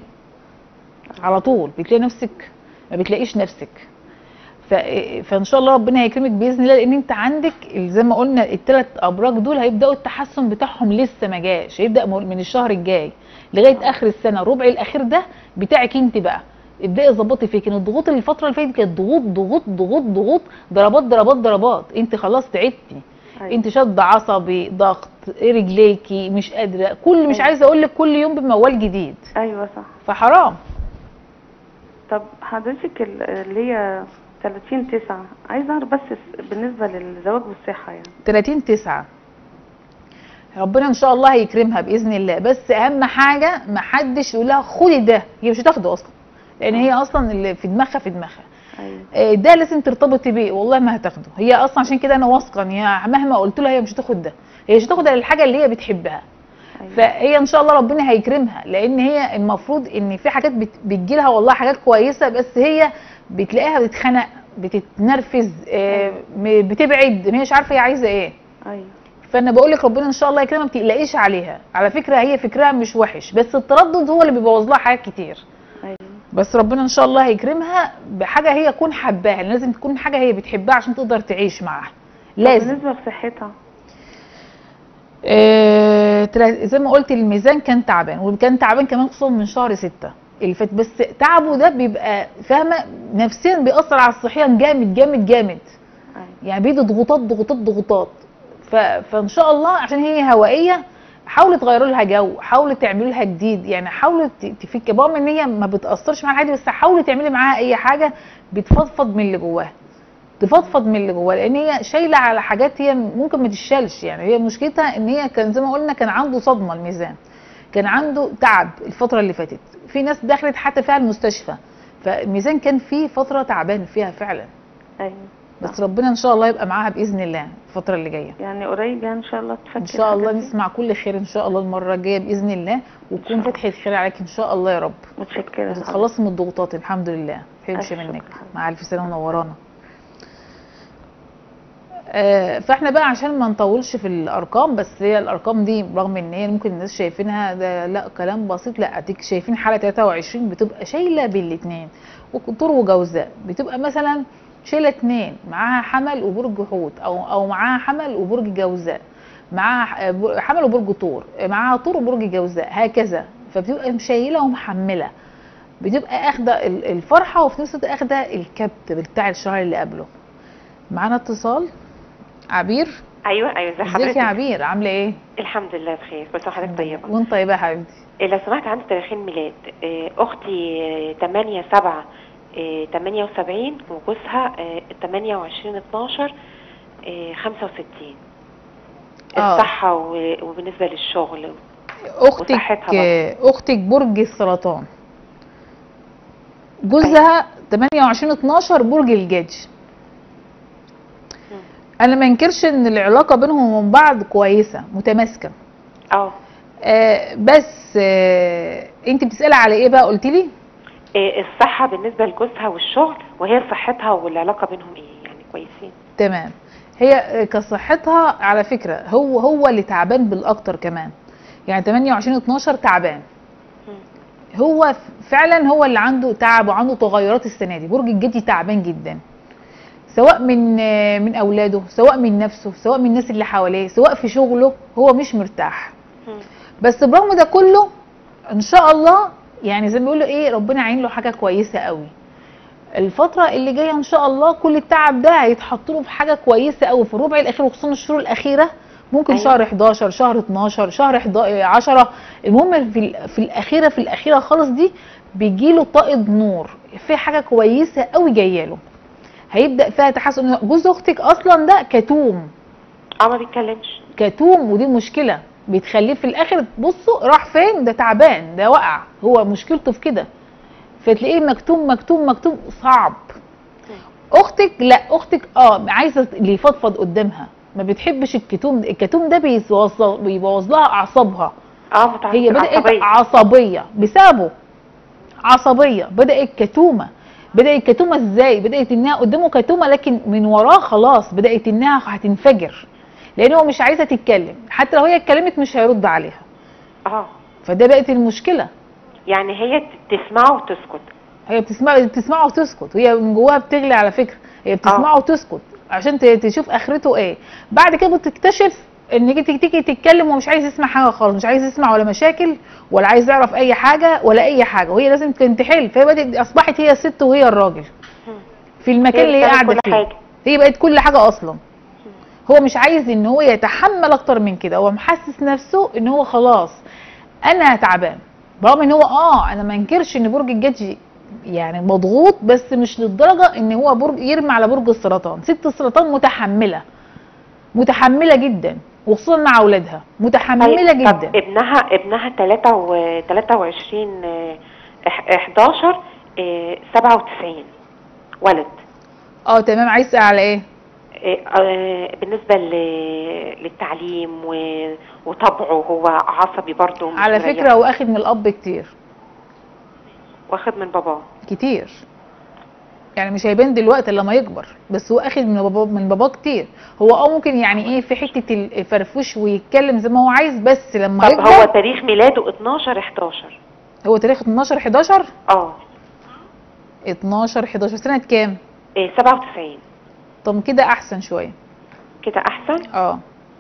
على طول بتلاقي نفسك ما بتلاقيش نفسك ف... فان شاء الله ربنا هيكرمك باذن الله لان انت عندك ال- زي ما قلنا الثلاث ابراج دول هيبداوا التحسن بتاعهم لسه ما جاش هيبدا م- من الشهر الجاي لغايه اخر السنه الربع الاخير ده بتاعك انت بقى ابداي ظبطي فيه كان الضغوط اللي الفتره اللي فاتت كانت ضغوط ضغوط ضغوط ضغوط ضربات ضربات ضربات انت خلاص تعبتي أيوة. انت شد عصبي ضغط رجليكي مش قادره كل مش أيوة. عايزه اقول لك كل يوم بموال جديد ايوه صح فحرام طب حضرتك ال- اللي هي 30 9 عايزه اعرف بس الس- بالنسبه للزواج والصحه يعني 30 9 ربنا ان شاء الله هيكرمها باذن الله بس اهم حاجه ما حدش يقول لها خدي ده هي مش هتاخده اصلا لان هي اصلا اللي في دماغها في دماغها ايوه آه، ده لازم ترتبطي بيه والله ما هتاخده هي اصلا عشان كده انا واثقه ان هي مهما قلت لها هي مش هتاخد ده هي مش هتاخد الحاجه اللي هي بتحبها ايوه فهي ان شاء الله ربنا هيكرمها لان هي المفروض ان في حاجات بت- بتجيلها والله حاجات كويسه بس هي بتلاقيها بتتخنق بتتنرفز آه، م- بتبعد هي مش عارفه هي عايزه ايه ايوه فانا بقول لك ربنا ان شاء الله يكرمها ما تقلقيش عليها على فكره هي فكرها مش وحش بس التردد هو اللي بيبوظ لها حاجات كتير ايوه بس ربنا ان شاء الله هيكرمها بحاجه هي تكون حباها لازم تكون حاجه هي بتحبها عشان تقدر تعيش معاها لازم بالنسبه لصحتها آه، تلا- زي ما قلت الميزان كان تعبان وكان تعبان كمان خصوصا من شهر ستة اللي فات بس تعبه ده بيبقى فاهمه نفسيا بيأثر على الصحيان جامد جامد جامد ايوه يعني بيدي ضغوطات ضغوطات ضغوطات ف... فان شاء الله عشان هي هوائيه حاولوا تغيروا لها جو حاولوا تعملوا لها جديد يعني حاولوا ت- تفك برغم ان هي ما بتاثرش معاها عادي بس حاولوا تعملي معاها اي حاجه بتفضفض من اللي جواها تفضفض من اللي جواها لان هي شايله على حاجات هي ممكن ما تشالش يعني هي مشكلتها ان هي كان زي ما قلنا كان عنده صدمه الميزان كان عنده تعب الفتره اللي فاتت في ناس دخلت حتى فيها المستشفى فالميزان كان فيه فتره تعبان فيها فعلا ايوه بس ربنا ان شاء الله يبقى معاها باذن الله الفتره اللي جايه يعني قريب يعني ان شاء الله تفكر ان شاء الله الحاجات دي؟ نسمع كل خير ان شاء الله المره الجايه باذن الله وتكون فتحه خير عليك ان شاء الله يا رب متشكره وتتخلصي من الضغوطات الحمد لله ما تحرمش ألف منك شكر. مع الف سلامه منورانا آه، فاحنا بقى عشان ما نطولش في الارقام بس هي الارقام دي رغم ان هي ممكن الناس شايفينها ده لا كلام بسيط لا اديك شايفين حاله 23 بتبقى شايله بالاثنين وطور وجوزاء بتبقى مثلا شايله اثنين معاها حمل وبرج حوت او او معاها حمل وبرج جوزاء معاها ح- حمل وبرج طور معاها طور وبرج جوزاء هكذا فبتبقى مشيله ومحمله بتبقى اخده ال- الفرحه وفي نفس الوقت اخده الكبت بتاع الشهر اللي قبله معانا اتصال عبير ايوه ايوه زي ازيك حضرتك يا عبير عامله ايه الحمد لله بخير كل سنه وحضرتك طيبه وانت طيبه يا حبيبتي إيه، لو سمحت عندي تاريخين ميلاد إيه، اختي 8 7 78 وجوزها إيه، 28 12 إيه، 65 آه. الصحة و- وبالنسبة للشغل اختك وصحتها برضه. اختك برج السرطان جوزها 28 12 برج الجدي انا ما انكرش ان العلاقه بينهم وبين بعض كويسه متماسكه اه آه بس آه انت بتسالي على ايه بقى قلت لي إيه، الصحة بالنسبة لجوزها والشغل وهي صحتها والعلاقة بينهم ايه يعني كويسين تمام هي آه، كصحتها على فكره هو هو اللي تعبان بالاكتر كمان يعني 28 12 تعبان هو ف- فعلا هو اللي عنده تعب وعنده تغيرات السنه دي برج الجدي تعبان جدا سواء من آه، من اولاده سواء من نفسه سواء من الناس اللي حواليه سواء في شغله هو مش مرتاح مم. بس برغم ده كله ان شاء الله يعني زي ما بيقولوا ايه ربنا يعين له حاجه كويسه قوي الفتره اللي جايه ان شاء الله كل التعب ده هيتحط له في حاجه كويسه قوي في الربع الاخير وخصوصا الشهور الاخيره ممكن أيوة. شهر 11 شهر 12 شهر 11 10 المهم في ال- في الاخيره في الاخيره خالص دي بيجي له طائد نور في حاجه كويسه قوي جايه له هيبدا فيها تحسن جوز اختك اصلا ده كتوم اه ما بيتكلمش كتوم ودي مشكله بتخليه في الاخر بصوا راح فين ده تعبان ده وقع هو مشكلته في كده فتلاقيه مكتوم مكتوم مكتوم صعب اختك لا اختك اه عايزه اللي يفضفض قدامها ما بتحبش الكتوم ده الكتوم ده بيبوظ بيبوظ لها اعصابها اه متعصبة هي بدات عصبية. عصبيه بسببه عصبيه بدات كتومه بدات كتومه ازاي بدات انها قدامه كتومه لكن من وراه خلاص بدات انها هتنفجر لان هو مش عايزه تتكلم حتى لو هي اتكلمت مش هيرد عليها اه فده بقت المشكله يعني هي ت- تسمعه وتسكت هي بتسمع بتسمعه وتسكت وهي من جواها بتغلي على فكره هي بتسمعه آه. وتسكت عشان ت- تشوف اخرته ايه بعد كده بتكتشف ان تيجي تيجي تتكلم ومش عايز يسمع حاجه خالص مش عايز يسمع ولا مشاكل ولا عايز يعرف اي حاجه ولا اي حاجه وهي لازم كانت تحل فهي بدات اصبحت هي الست وهي الراجل في المكان هي اللي هي بتعمل قاعده كل فيه حاجة. هي بقت كل حاجه اصلا هو مش عايز ان هو يتحمل اكتر من كده هو محسس نفسه ان هو خلاص انا تعبان برغم ان هو اه انا ما انكرش ان برج الجدي يعني مضغوط بس مش للدرجه ان هو برج يرمي على برج السرطان ست السرطان متحمله متحمله جدا وخصوصا مع اولادها متحمله طيب، طب جدا ابنها ابنها 3 و 23 آه، إح- 11 آه، 97 ولد اه تمام عايز تسال على ايه آه، آه، بالنسبة ل- للتعليم و- وطبعه هو عصبي برضه ومش على مريح. فكره هو اخد من الاب كتير واخد من باباه كتير يعني مش هيبان دلوقتي إلا لما يكبر بس هو اخد من بابا من باباه كتير هو اه ممكن يعني ايه في حته الفرفوش ويتكلم زي ما هو عايز بس لما طب يكبر هو تاريخ ميلاده 12 11 هو تاريخ 12 11 اه 12 11 سنه كام آه، 97 طب كده احسن شويه كده احسن اه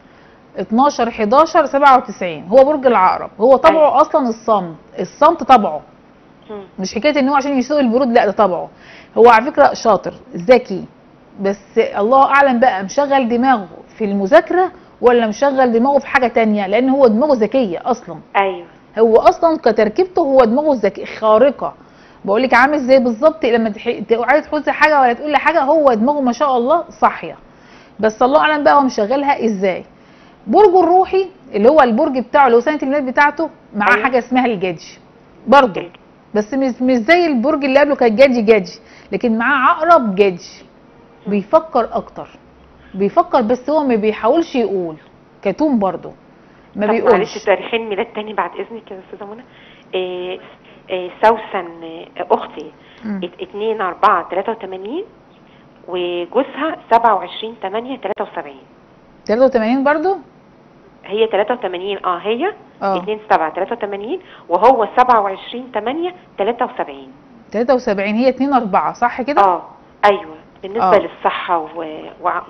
12 11 97 هو برج العقرب هو طبعه أيوة. اصلا الصمت الصمت طبعه مم. مش حكايه ان هو عشان يسوق البرود لا ده طبعه هو على فكره شاطر ذكي بس الله اعلم بقى مشغل دماغه في المذاكره ولا مشغل دماغه في حاجه تانية لان هو دماغه ذكيه اصلا ايوه هو اصلا كتركيبته هو دماغه ذكي خارقه بقول لك عامل زي بالظبط لما تح- تبقى عايز تحط حاجه ولا تقول لي حاجه هو دماغه ما شاء الله صاحيه بس الله اعلم بقى هو مشغلها ازاي برجه الروحي اللي هو البرج بتاعه اللي هو سنه الميلاد بتاعته معاه أيوة. حاجه اسمها الجدي برضه بس مش مش زي البرج اللي قبله كان جدي جدي لكن معاه عقرب جدي بيفكر اكتر بيفكر بس هو ما بيحاولش يقول كتوم برضه ما طب بيقولش معلش تاريخين ميلاد تاني بعد اذنك يا استاذه منى آه، آه، سوسن آه، اختي مم. 2 4 83 وجوزها 27 8 73 83 برضه هي 83 اه هي اه 2 7 83 وهو 27 8 73 73 هي 2 4 صح كده اه ايوه بالنسبه آه. للصحه و... و... و...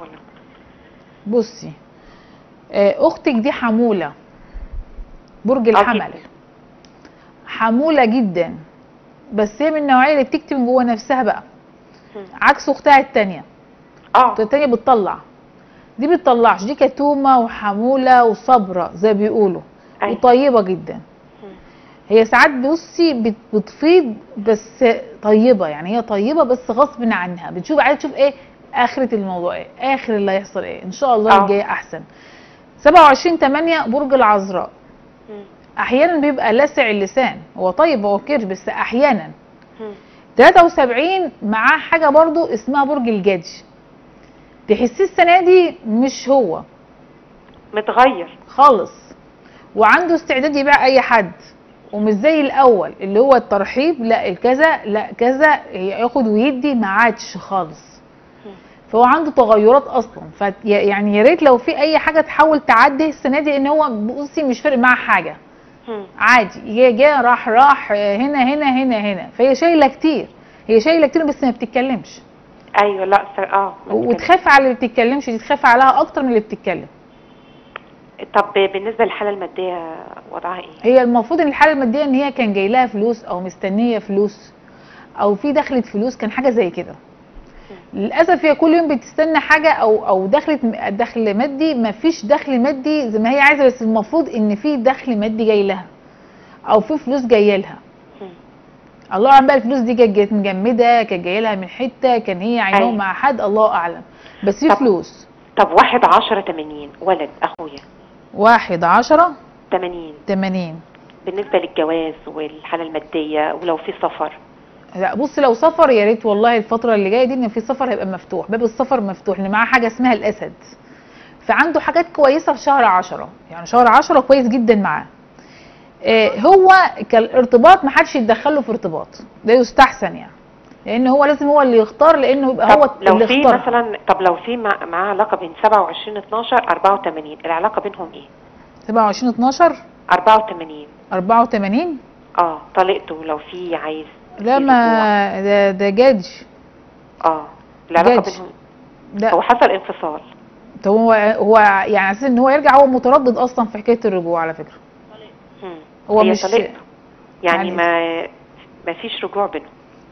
بصي آه، اختك دي حموله برج آه، الحمل جداً. حموله جدا بس هي من النوعيه اللي بتكتم جوه نفسها بقى مم. عكس اختها التانية اه التانية بتطلع دي بتطلعش دي كتومه وحموله وصبره زي بيقولوا أيوة. وطيبه جدا هي ساعات بصي بت- بتفيض بس طيبه يعني هي طيبه بس غصب عنها بتشوف عايزه تشوف ايه اخره الموضوع ايه اخر اللي هيحصل ايه ان شاء الله آه. الجاي احسن 27 8 برج العذراء مم. احيانا بيبقى لاسع اللسان هو طيب هو كيرش بس احيانا مم. 73 معاه حاجه برضو اسمها برج الجدي تحسيه السنه دي مش هو متغير خالص وعنده استعداد يبيع اي حد ومش زي الاول اللي هو الترحيب لا الكذا لا كذا ياخد ويدي ما عادش خالص فهو عنده تغيرات اصلا ف يعني يا ريت لو في اي حاجه تحاول تعدي السنه دي ان هو بصي مش فارق معاه حاجه مم. عادي جه جه راح راح هنا هنا هنا هنا فهي شايله كتير هي شايله كتير بس ما بتتكلمش ايوه لا س- اه وتخاف على اللي بتتكلمش دي تخاف عليها اكتر من اللي بتتكلم طب بالنسبه للحاله الماديه وضعها ايه؟ هي المفروض ان الحاله الماديه ان هي كان جاي لها فلوس او مستنيه فلوس او في دخلت فلوس كان حاجه زي كده للاسف هي كل يوم بتستنى حاجه او او دخلت دخل مادي ما فيش دخل مادي زي ما هي عايزه بس المفروض ان في دخل مادي جاي لها او في فلوس جايه لها مم. الله اعلم بقى الفلوس دي كانت جت مجمده كانت جايه لها من حته كان هي عينهم أيوة. مع حد الله اعلم بس في طب- فلوس طب واحد عشرة تمانين ولد اخويا واحد عشرة تمانين تمانين بالنسبه للجواز والحاله الماديه ولو في سفر لا بص لو سفر يا ريت والله الفتره اللي جايه دي ان في سفر هيبقى مفتوح باب السفر مفتوح لان معاه حاجه اسمها الاسد فعنده حاجات كويسه في شهر عشرة يعني شهر عشرة كويس جدا معاه آه هو كالارتباط ما حدش يتدخل له في ارتباط ده يستحسن يعني لان هو لازم هو اللي يختار لانه يبقى هو طب لو اللي في اختار مثلا طب لو في مع- معاه علاقه بين 27 12 84 العلاقه بينهم ايه 27 12 84 84 اه طلقته لو في عايز لا في ما ده ده جدج اه العلاقه جدج. بينهم ده هو حصل انفصال طب هو هو يعني اساس ان هو يرجع هو متردد اصلا في حكايه الرجوع على فكره مم. هو هي مش- طلقته يعني, يعني- ما ما فيش رجوع بينهم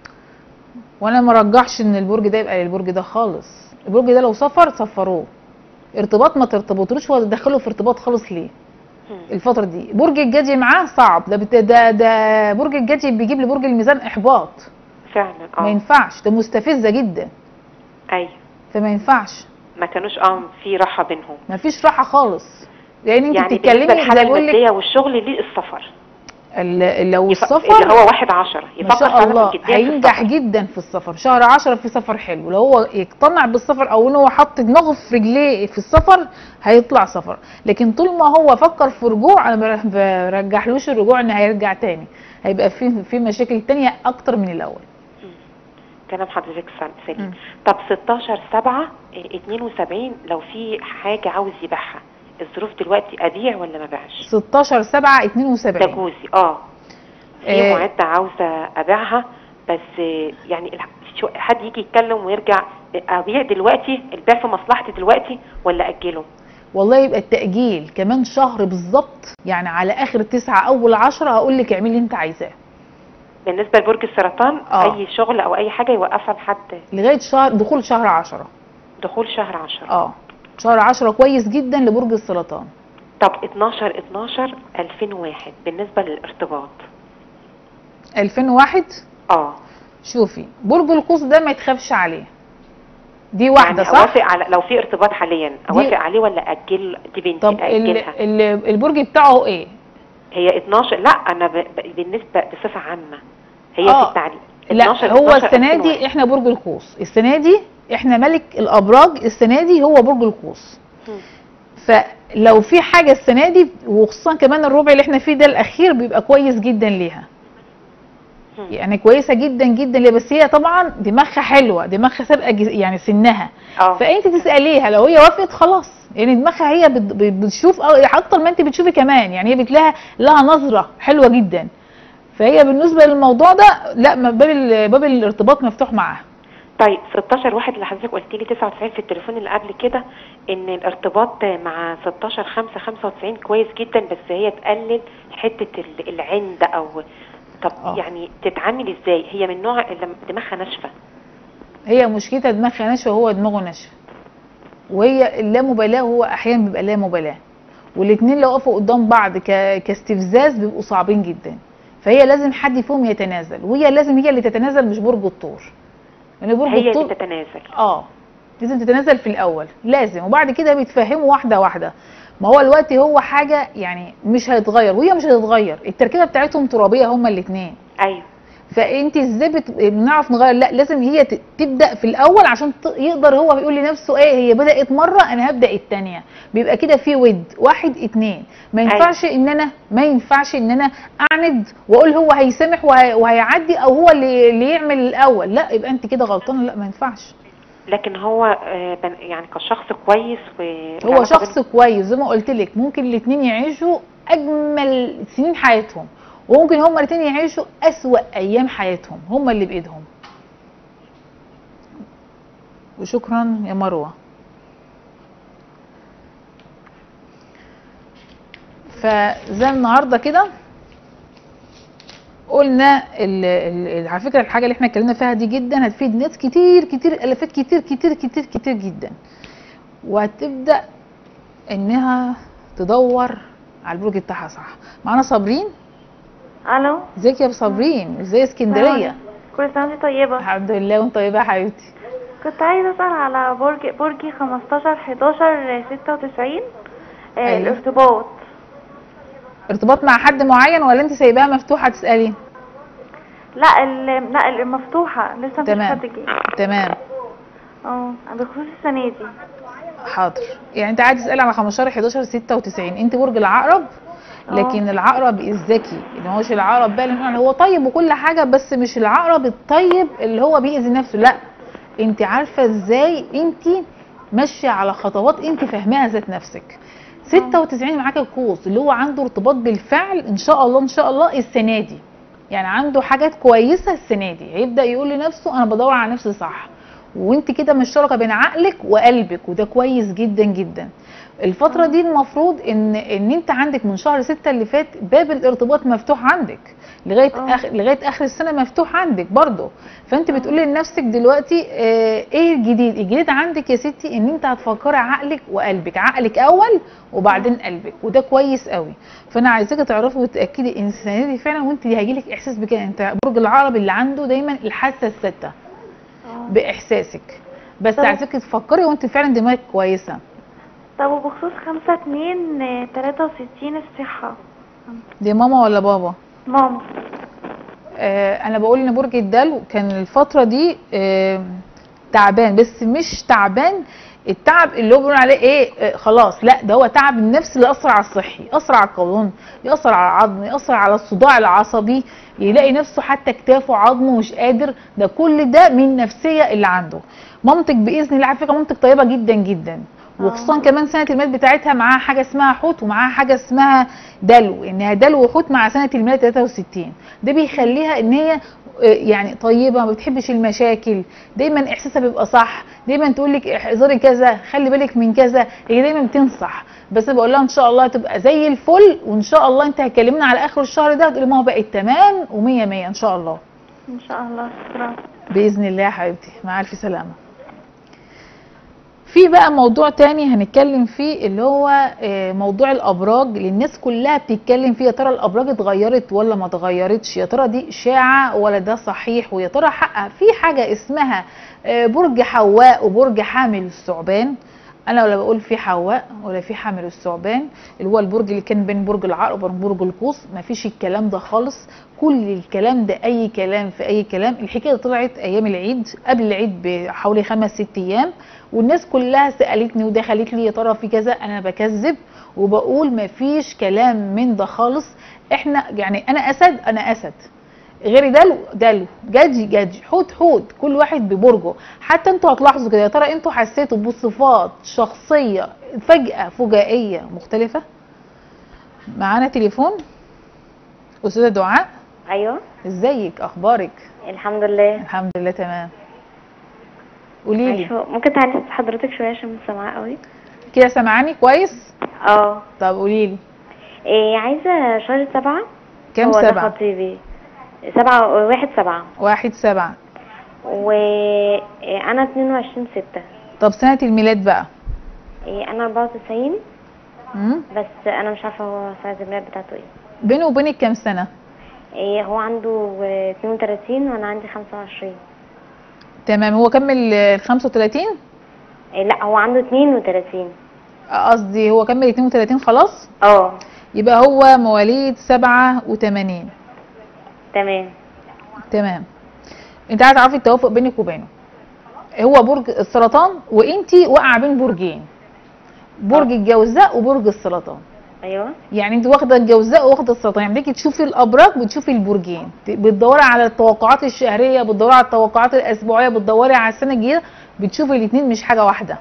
وانا ما رجحش ان البرج ده يبقى للبرج ده خالص البرج ده لو سفر سفروه ارتباط ما ترتبطوش ولا تدخلوا في ارتباط خالص ليه مم. الفتره دي برج الجدي معاه صعب ده بت... ده ده برج الجدي بيجيب لبرج الميزان احباط فعلا ما اه ينفعش ده مستفزه جدا ايوه فما ينفعش ما كانوش اه في راحه بينهم ما فيش راحه خالص لان انت يعني بالنسبه بتتكلمي للحاله زي بقول لك الماديه والشغل ليه السفر ال- لو يف- السفر اللي هو واحد عشرة ما يفكر شاء فعلا الله جديا في هينجح السفر. جدا في السفر شهر عشرة في سفر حلو لو هو يقتنع بالسفر او ان هو حط دماغه في رجليه في السفر هيطلع سفر لكن طول ما هو فكر في رجوع انا ما برجحلوش الرجوع ان هيرجع تاني هيبقى في في مشاكل تانية اكتر من الاول كلام حضرتك سل- سليم مم. طب 16 7 72 لو في حاجه عاوز يبيعها الظروف دلوقتي ابيع ولا ما ابيعش 16 7 ده 72 جوزي اه في آه. معده عاوزه ابيعها بس آه، يعني الح- شو- حد يجي يتكلم ويرجع ابيع دلوقتي البيع في مصلحتي دلوقتي ولا اجله والله يبقى التأجيل كمان شهر بالظبط يعني على اخر تسعة اول عشرة هقول لك اعملي اللي انت عايزاه بالنسبه لبرج السرطان آه. اي شغل او اي حاجه يوقفها لحد لغاية شهر دخول شهر عشرة دخول شهر 10 اه شهر عشرة كويس جدا لبرج السرطان طب 12 12 2001 بالنسبه للارتباط 2001 اه شوفي برج القوس ده ما يتخافش عليه دي واحده يعني صح اوافق على لو في ارتباط حاليا اوافق عليه ولا اجل دي بنتي طب ال... اجلها ال... البرج بتاعه ايه هي 12 لا انا ب... ب- بالنسبه بصفه عامه هي آه. في التعليم لا 12 هو 12 السنه 2001. دي احنا برج القوس السنه دي احنا ملك الابراج السنه دي هو برج القوس مم. فلو في حاجه السنه دي وخصوصا كمان الربع اللي احنا فيه ده الاخير بيبقى كويس جدا ليها مم. يعني كويسه جدا جدا ليها بس هي طبعا دماغها حلوه دماغها سابقه جز- يعني سنها اه فانت تساليها لو هي وافقت خلاص يعني دماغها هي بت- بت- بتشوف أو- اكتر ما انت بتشوفي كمان يعني هي بتلاقيها لها نظره حلوه جدا فهي بالنسبه للموضوع ده لا ما باب ال- باب الارتباط مفتوح معاها طيب 16 واحد اللي حضرتك قلت لي 99 في التليفون اللي قبل كده ان الارتباط مع 16 5 95 كويس جدا بس هي تقلل حته ال- العند او طب آه. يعني تتعامل ازاي هي من نوع اللي دماغها ناشفه هي مشكلتها دماغها ناشفه وهو دماغه ناشفه وهي اللامبالاه هو احيانا بيبقى لا مبالاه والاثنين لو وقفوا قدام بعض ك... كاستفزاز بيبقوا صعبين جدا فهي لازم حد فيهم يتنازل وهي لازم هي اللي تتنازل مش برج الثور لان برج هي الثور اللي تتنازل اه لازم تتنازل في الاول لازم وبعد كده بيتفهموا واحده واحده ما هو الوقت هو حاجه يعني مش هيتغير وهي مش هتتغير التركيبه بتاعتهم ترابيه هما الاثنين ايوه فانت ازاي بت- بنعرف نغير لا لازم هي ت- تبدا في الاول عشان ت- يقدر هو يقول لنفسه ايه هي بدات مره انا هبدا الثانيه بيبقى كده في ود واحد اتنين ما أيوة. ينفعش ان انا ما ينفعش ان انا اعند واقول هو هيسامح وهي- وهيعدي او هو اللي, اللي يعمل الاول لا يبقى انت كده غلطانه لا ما ينفعش لكن هو آه، بن- يعني كشخص كويس و هو شخص كويس زي ما قلت لك ممكن الاثنين يعيشوا اجمل سنين حياتهم وممكن هما الاثنين يعيشوا اسوأ ايام حياتهم هما اللي بايدهم وشكرا يا مروه فزي النهارده كده قلنا ال ال على فكره الحاجه اللي احنا اتكلمنا فيها دي جدا هتفيد ناس كتير كتير الافات كتير كتير كتير كتير جدا وهتبدا انها تدور على البرج بتاعها صح معانا صابرين الو ازيك يا صابرين ازاي اسكندريه كل سنه وانت طيبه الحمد لله وانت طيبه يا حبيبتي كنت عايزه اسال على برج برجي 15 11 96 آه أيوة. الارتباط ارتباط مع حد معين ولا انت سايباها مفتوحه تسالي لا ال- لا المفتوحه لسه مفيش تمام. حد جه تمام اه بخصوص السنه دي حاضر يعني انت عايز تسالي على 15 11 96 انت برج العقرب لكن العقرب الذكي اللي هو مش العقرب بقى اللي هو طيب وكل حاجه بس مش العقرب الطيب اللي هو بيأذي نفسه لا انت عارفه ازاي انت ماشيه على خطوات انت فاهماها ذات نفسك 96 معاك القوس اللي هو عنده ارتباط بالفعل ان شاء الله ان شاء الله السنه دي يعني عنده حاجات كويسه السنه دي هيبدا يقول لنفسه انا بدور على نفسي صح وانت كده مشتركه بين عقلك وقلبك وده كويس جدا جدا الفتره دي المفروض ان ان انت عندك من شهر ستة اللي فات باب الارتباط مفتوح عندك لغايه آه. اخر لغايه اخر السنه مفتوح عندك برضه فانت بتقولي لنفسك دلوقتي آه ايه الجديد الجديد عندك يا ستي ان انت هتفكري عقلك وقلبك عقلك اول وبعدين قلبك وده كويس قوي فانا عايزاكي تعرفي وتاكدي ان السنه دي فعلا وانت هيجيلك احساس بكده انت برج العقرب اللي عنده دايما الحاسه السته باحساسك بس طب- عايزاكي تفكري وانت فعلا دماغك كويسه طب وبخصوص 5 2 63 الصحه دي ماما ولا بابا ماما آه انا بقول ان برج الدلو كان الفتره دي آه تعبان بس مش تعبان التعب اللي هو بيقول عليه ايه آه خلاص لا ده هو تعب النفس اللي اثر على الصحي ياثر على القولون ياثر على العظم ياثر على الصداع العصبي يلاقي نفسه حتى كتافه عظمه مش قادر ده كل ده من النفسيه اللي عنده مامتك باذن الله على فكره مامتك طيبه جدا جدا وخصوصا كمان سنه الميلاد بتاعتها معاها حاجه اسمها حوت ومعاها حاجه اسمها دلو انها دلو وحوت مع سنه الميلاد 63 ده بيخليها ان هي آه، يعني طيبه ما بتحبش المشاكل دايما احساسها بيبقى صح دايما تقول لك احذري كذا خلي بالك من كذا هي دايما بتنصح بس بقول لها ان شاء الله هتبقى زي الفل وان شاء الله انت هتكلمنا على اخر الشهر ده هتقولي ما هو بقت تمام و100 100 ان شاء الله ان شاء الله شكرا باذن الله يا حبيبتي مع الف سلامه في بقى موضوع تاني هنتكلم فيه اللي هو آه، موضوع الابراج اللي الناس كلها بتتكلم فيه يا ترى الابراج اتغيرت ولا ما اتغيرتش يا ترى دي اشاعه ولا ده صحيح ويا ترى حقها في حاجه اسمها آه، برج حواء وبرج حامل الثعبان انا ولا بقول في حواء ولا في حامل الثعبان اللي هو البرج اللي كان بين برج العقرب وبين برج القوس مفيش الكلام ده خالص كل الكلام ده اي كلام في اي كلام الحكايه طلعت ايام العيد قبل العيد بحوالي خمس ست ايام والناس كلها سالتني ودخلت لي يا ترى في كذا انا بكذب وبقول مفيش كلام من ده خالص احنا يعني انا اسد انا اسد غير دلو دلو جدي جدي حوت حوت كل واحد ببرجه حتى انتوا هتلاحظوا كده يا ترى انتوا حسيتوا بصفات شخصيه فجاه فجائيه مختلفه معانا تليفون استاذه دعاء ايوه ازيك اخبارك الحمد لله الحمد لله تمام قولي لي أيوة. ممكن تعالي صوت حضرتك شويه عشان مش سامعاه قوي كده سامعاني كويس اه طب قولي لي إيه عايزه شهر سبعة كام هو ده سبعة خطيبي سبعة واحد سبعة واحد سبعة وانا اتنين وعشرين ستة طب سنة الميلاد بقى إيه انا 94 مم. بس انا مش عارفه هو ساعه الميلاد بتاعته ايه بينه وبينك كام سنه إيه هو عنده آه، 32 وانا عندي 25 تمام هو كمل ال 35 إيه لا هو عنده 32 قصدي هو كمل 32 خلاص اه يبقى هو مواليد 87 تمام تمام انت عايز تعرفي التوافق بينك وبينه هو برج السرطان وانتي واقعه بين برجين برج الجوزاء وبرج السرطان ايوه يعني انت واخده الجوزاء واخده السرطان يعني بدك تشوفي الابراج وتشوفي البرجين ت- بتدوري على التوقعات الشهريه بتدوري على التوقعات الاسبوعيه بتدوري على السنه الجديده بتشوفي الاثنين مش حاجه واحده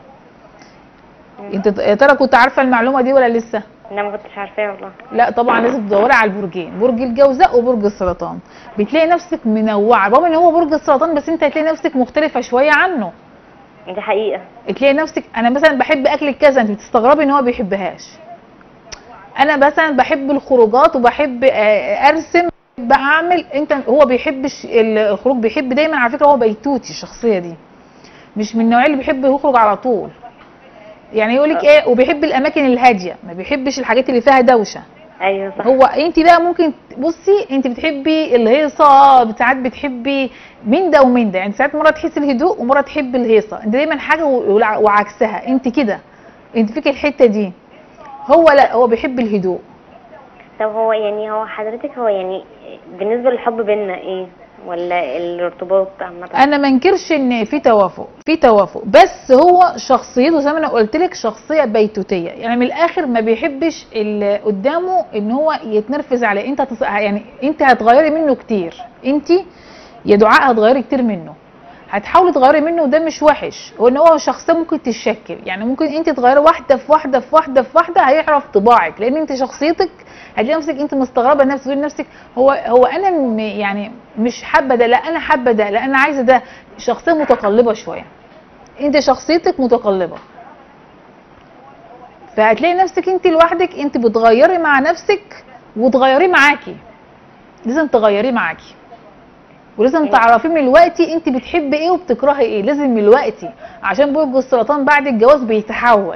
انت يا ترى كنت عارفه المعلومه دي ولا لسه انا ما كنتش عارفاه والله لا طبعا لازم تدوري على البرجين برج الجوزاء وبرج السرطان بتلاقي نفسك منوعه رغم ان هو برج السرطان بس انت هتلاقي نفسك مختلفه شويه عنه دي حقيقه تلاقي نفسك انا مثلا بحب اكل كذا انت بتستغربي ان هو بيحبهاش انا مثلا بحب الخروجات وبحب آه، ارسم بعمل انت هو بيحبش ال- الخروج بيحب دايما على فكره هو بيتوتي الشخصيه دي مش من النوعيه اللي بيحب يخرج على طول يعني يقول لك ايه وبيحب الاماكن الهاديه ما بيحبش الحاجات اللي فيها دوشه ايوه صح هو انت بقى ممكن بصي انت بتحبي الهيصه ساعات بتحبي من ده ومن ده يعني ساعات مره تحسي الهدوء ومره تحبي الهيصه انت دايما حاجه و- وعكسها انت كده انت فيك الحته دي هو لا هو بيحب الهدوء طب هو يعني هو حضرتك هو يعني بالنسبه للحب بينا ايه ولا الارتباط عامه انا ما انكرش ان في توافق في توافق بس هو شخصيته زي ما انا قلت لك شخصيه بيتوتيه يعني من الاخر ما بيحبش اللي قدامه ان هو يتنرفز عليه انت هتص... يعني انت هتغيري منه كتير انت يا دعاء هتغيري كتير منه هتحاولي تغيري منه وده مش وحش وان هو شخصيه ممكن تتشكل يعني ممكن انت تغيري واحده في واحده في واحده في واحده هيعرف طباعك لان انت شخصيتك هتلاقي نفسك انت مستغربه نفسك تقولي لنفسك هو هو انا م- يعني مش حابه ده لا انا حابه ده لا انا عايزه ده شخصيه متقلبه شويه انت شخصيتك متقلبه فهتلاقي نفسك انت لوحدك انت بتغيري مع نفسك وتغيريه معاكي لازم تغيريه معاكي ولازم تعرفيه من الوقت انت بتحبي ايه وبتكرهي ايه لازم من الوقت عشان برج السرطان بعد الجواز بيتحول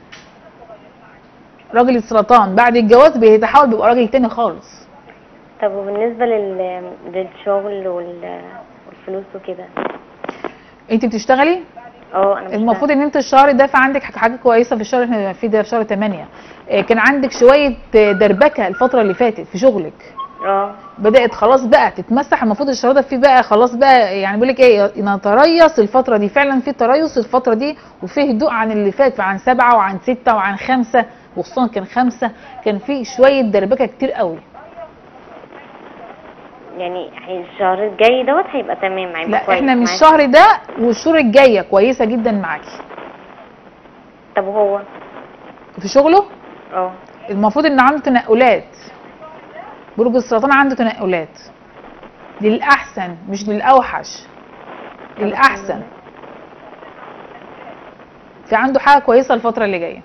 راجل السرطان بعد الجواز بيتحول بيبقى راجل تاني خالص طب وبالنسبه لل... للشغل وال... والفلوس وكده انت بتشتغلي اه انا مش المفروض ان انت الشهر ده في عندك حاجه كويسه في الشهر اللي احنا فيه ده في شهر 8 كان عندك شويه آه، دربكه الفتره اللي فاتت في شغلك اه بدات خلاص بقى تتمسح المفروض الشهر ده فيه بقى خلاص بقى يعني بيقول لك ايه نتريث الفتره دي فعلا في تريث الفتره دي وفي هدوء عن اللي فات عن سبعه وعن سته وعن خمسه وخصوصا كان خمسه كان في شويه دربكه كتير قوي يعني الشهر الجاي دوت هيبقى تمام هيبقى لا كويس احنا من معاكي. الشهر ده والشهور الجايه كويسه جدا معاكي طب وهو في شغله اه المفروض ان عنده تنقلات برج السرطان عنده تنقلات للاحسن مش للاوحش للاحسن في عنده حاجه كويسه الفتره اللي جايه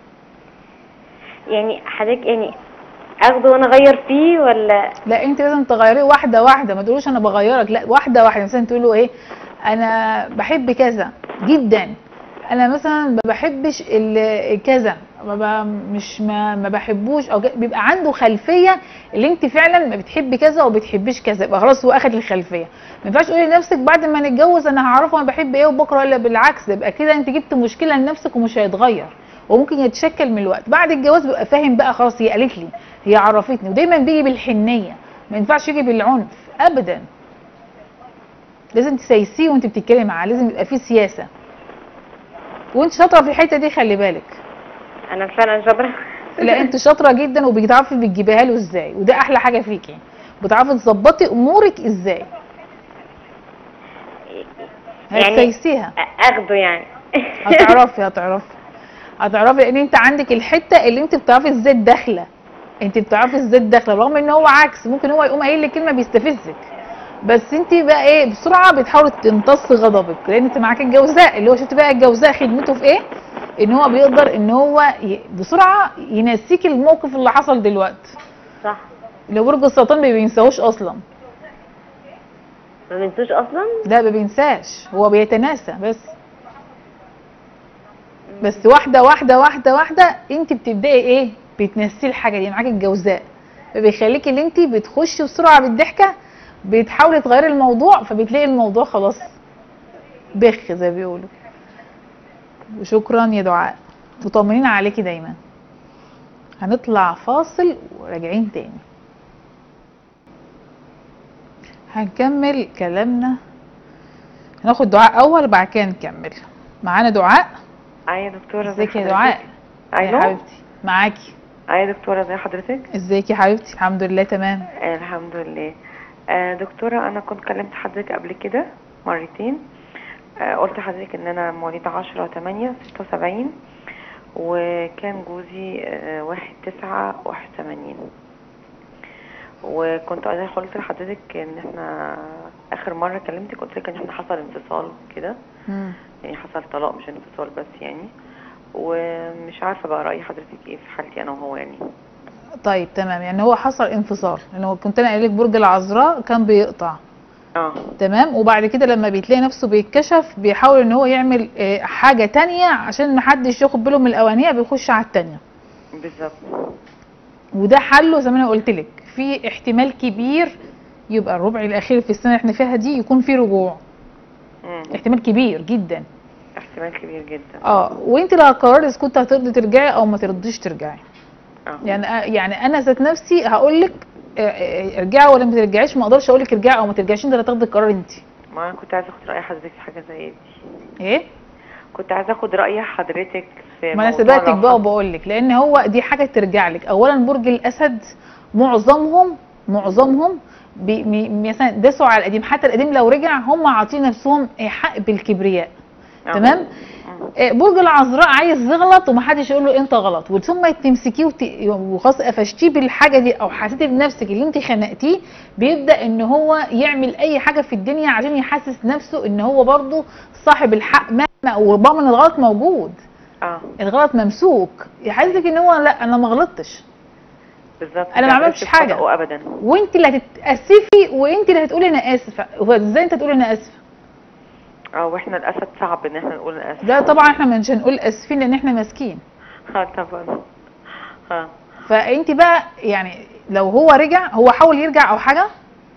يعني حضرتك يعني اخده وانا اغير فيه ولا لا انت لازم تغيريه واحده واحده ما تقولوش انا بغيرك لا واحده واحده مثلا تقول له ايه انا بحب كذا جدا انا مثلا ما بحبش ال- كذا ما ب- مش ما, ما بحبوش او ك- بيبقى عنده خلفيه اللي انت فعلا ما بتحبي كذا او بتحبيش كذا يبقى خلاص هو اخد الخلفيه ما ينفعش تقولي لنفسك بعد ما نتجوز انا هعرفه انا بحب ايه وبكره الا بالعكس ده يبقى كده انت جبت مشكله لنفسك ومش هيتغير وممكن يتشكل من الوقت بعد الجواز بيبقى فاهم بقى خلاص هي قالت لي هي عرفتني ودايما بيجي بالحنيه ما ينفعش يجي بالعنف ابدا لازم تسيسيه وانت بتتكلمي معاه لازم يبقى فيه سياسه وانت شاطره في الحته دي خلي بالك انا فعلا شاطره لا انت شاطره جدا وبتعرفي بتجيبيها له ازاي وده احلى حاجه فيكي بتعرفي تظبطي امورك ازاي يعني هتسيسيها اخده يعني هتعرفي هتعرفي هتعرفي لان انت عندك الحته اللي انت بتعرفي ازاي الداخله انت بتعرفي ازاي الداخله رغم ان هو عكس ممكن هو يقوم قايل لك كلمه بيستفزك بس انت بقى ايه بسرعه بتحاولي تمتصي غضبك لان انت معاك الجوزاء اللي هو شفت بقى الجوزاء خدمته في ايه ان هو بيقدر ان هو ي- بسرعه ينسيك الموقف اللي حصل دلوقتي صح اللي برج السرطان ما بينساهوش اصلا ما بنسوش اصلا لا ما بينساش هو بيتناسى بس بس واحده واحده واحده واحده انت بتبداي ايه بتنسي الحاجه دي معاكي الجوزاء فبيخليكي ان انت بتخشي بسرعه بالضحكه بتحاولي تغيري الموضوع فبتلاقي الموضوع خلاص بخ زي ما بيقولوا وشكرا يا دعاء مطمنين عليكي دايما هنطلع فاصل وراجعين تاني هنكمل كلامنا هناخد دعاء اول وبعد كده نكمل معانا دعاء ايوه يا دكتوره ازي ازيك يا حضرتك؟ دعاء يا ايوه حبيبتي معاكي ايوه يا دكتوره ازي حضرتك ازيك يا حبيبتي الحمد لله تمام آه الحمد لله آه دكتوره انا كنت كلمت حضرتك قبل كده مرتين آه قلت لحضرتك ان انا مواليد 10 8 76 وكان جوزي آه واحد تسعة واحد ثمانين وكنت انا قلت لحضرتك ان احنا اخر مره كلمتك قلت لك ان احنا حصل انفصال كده مم. يعني حصل طلاق مش انفصال بس يعني ومش عارفه بقى راي حضرتك ايه في حالتي انا وهو يعني طيب تمام يعني هو حصل انفصال لان هو كنت انا قايل لك برج العذراء كان بيقطع اه تمام وبعد كده لما بيتلاقي نفسه بيتكشف بيحاول ان هو يعمل آه، حاجه تانية عشان محدش ياخد باله من الاولانيه بيخش على التانية بالظبط وده حله زي ما انا قلت لك في احتمال كبير يبقى الربع الاخير في السنه اللي احنا فيها دي يكون في رجوع مم. احتمال كبير جدا احتمال كبير جدا اه وانت اللي هتقرري اذا كنت هترضي ترجعي او ما ترضيش ترجعي اه يعني يعني انا ذات نفسي هقول لك ارجعي ولا ما ترجعيش ما اقدرش اقول لك ارجعي او ما ترجعيش انت اللي هتاخدي القرار انت ما انا كنت عايزه اخد راي حضرتك في حاجه زي دي ايه كنت عايزه اخد راي حضرتك في ما انا موضوع سبقتك لو بقى حصل- وبقول لك لان هو دي حاجه ترجع لك اولا برج الاسد معظمهم معظمهم بي- مي- مثلا داسوا على القديم حتى القديم لو رجع هم عاطين نفسهم حق بالكبرياء آه. تمام مم. آه، برج العذراء عايز يغلط ومحدش يقول له انت غلط وثم تمسكيه وت... وخلاص قفشتيه بالحاجه دي او حسيتي بنفسك اللي انت خنقتيه بيبدا ان هو يعمل اي حاجه في الدنيا عشان يحسس نفسه ان هو برضه صاحب الحق مهما وربما ان الغلط موجود اه الغلط ممسوك يحسسك ان هو لا انا ما غلطتش بالظبط أنا ما ده عملتش مش حاجة. خطأه ابدا وانت اللي هتتاسفي وانت اللي هتقولي انا اسفه هو ازاي انت تقولي انا اسفه اه واحنا الاسد صعب ان احنا نقول الاسد ده طبعا احنا مش هنقول اسفين لان احنا ماسكين اه طبعا اه فانت بقى يعني لو هو رجع هو حاول يرجع او حاجه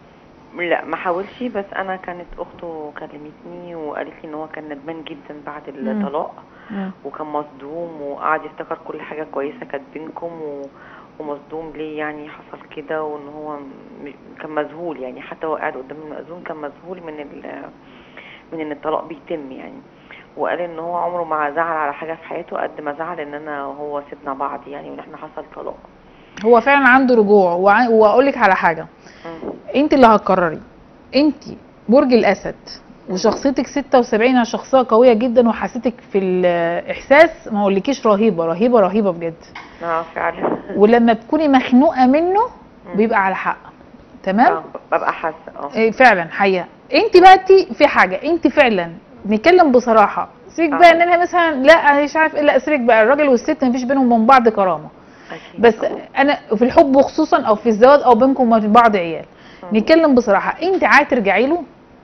لا ما حاولش بس انا كانت اخته كلمتني وقالت لي ان هو كان ندمان جدا بعد الطلاق وكان مصدوم وقعد يفتكر كل حاجه كويسه كانت بينكم و... ومصدوم ليه يعني حصل كده وان هو م- كان مذهول يعني حتى هو قاعد قدام المأذون كان مذهول من ال... من ان الطلاق بيتم يعني وقال ان هو عمره ما زعل على حاجه في حياته قد ما زعل ان انا وهو سيبنا بعض يعني وان احنا حصل طلاق هو فعلا عنده رجوع وع- واقول لك على حاجه مم. انت اللي هتقرري انت برج الاسد وشخصيتك 76 انا شخصيه قويه جدا وحسيتك في الاحساس ما اقولكيش رهيبه رهيبه رهيبه بجد اه فعلا ولما تكوني مخنوقه منه بيبقى على حق تمام اه ببقى حاسه اه إيه فعلا حقيقه انت بقى انت في حاجه انت فعلا نتكلم بصراحه سيبك آه. بقى ان انا مثلا لا انا مش عارف ايه لا سيبك بقى الراجل والست مفيش بينهم وبين بعض كرامه أكيد بس طبعاً. انا في الحب خصوصا او في الزواج او بينكم وبين بعض عيال نتكلم بصراحه انت عايزه ترجعي له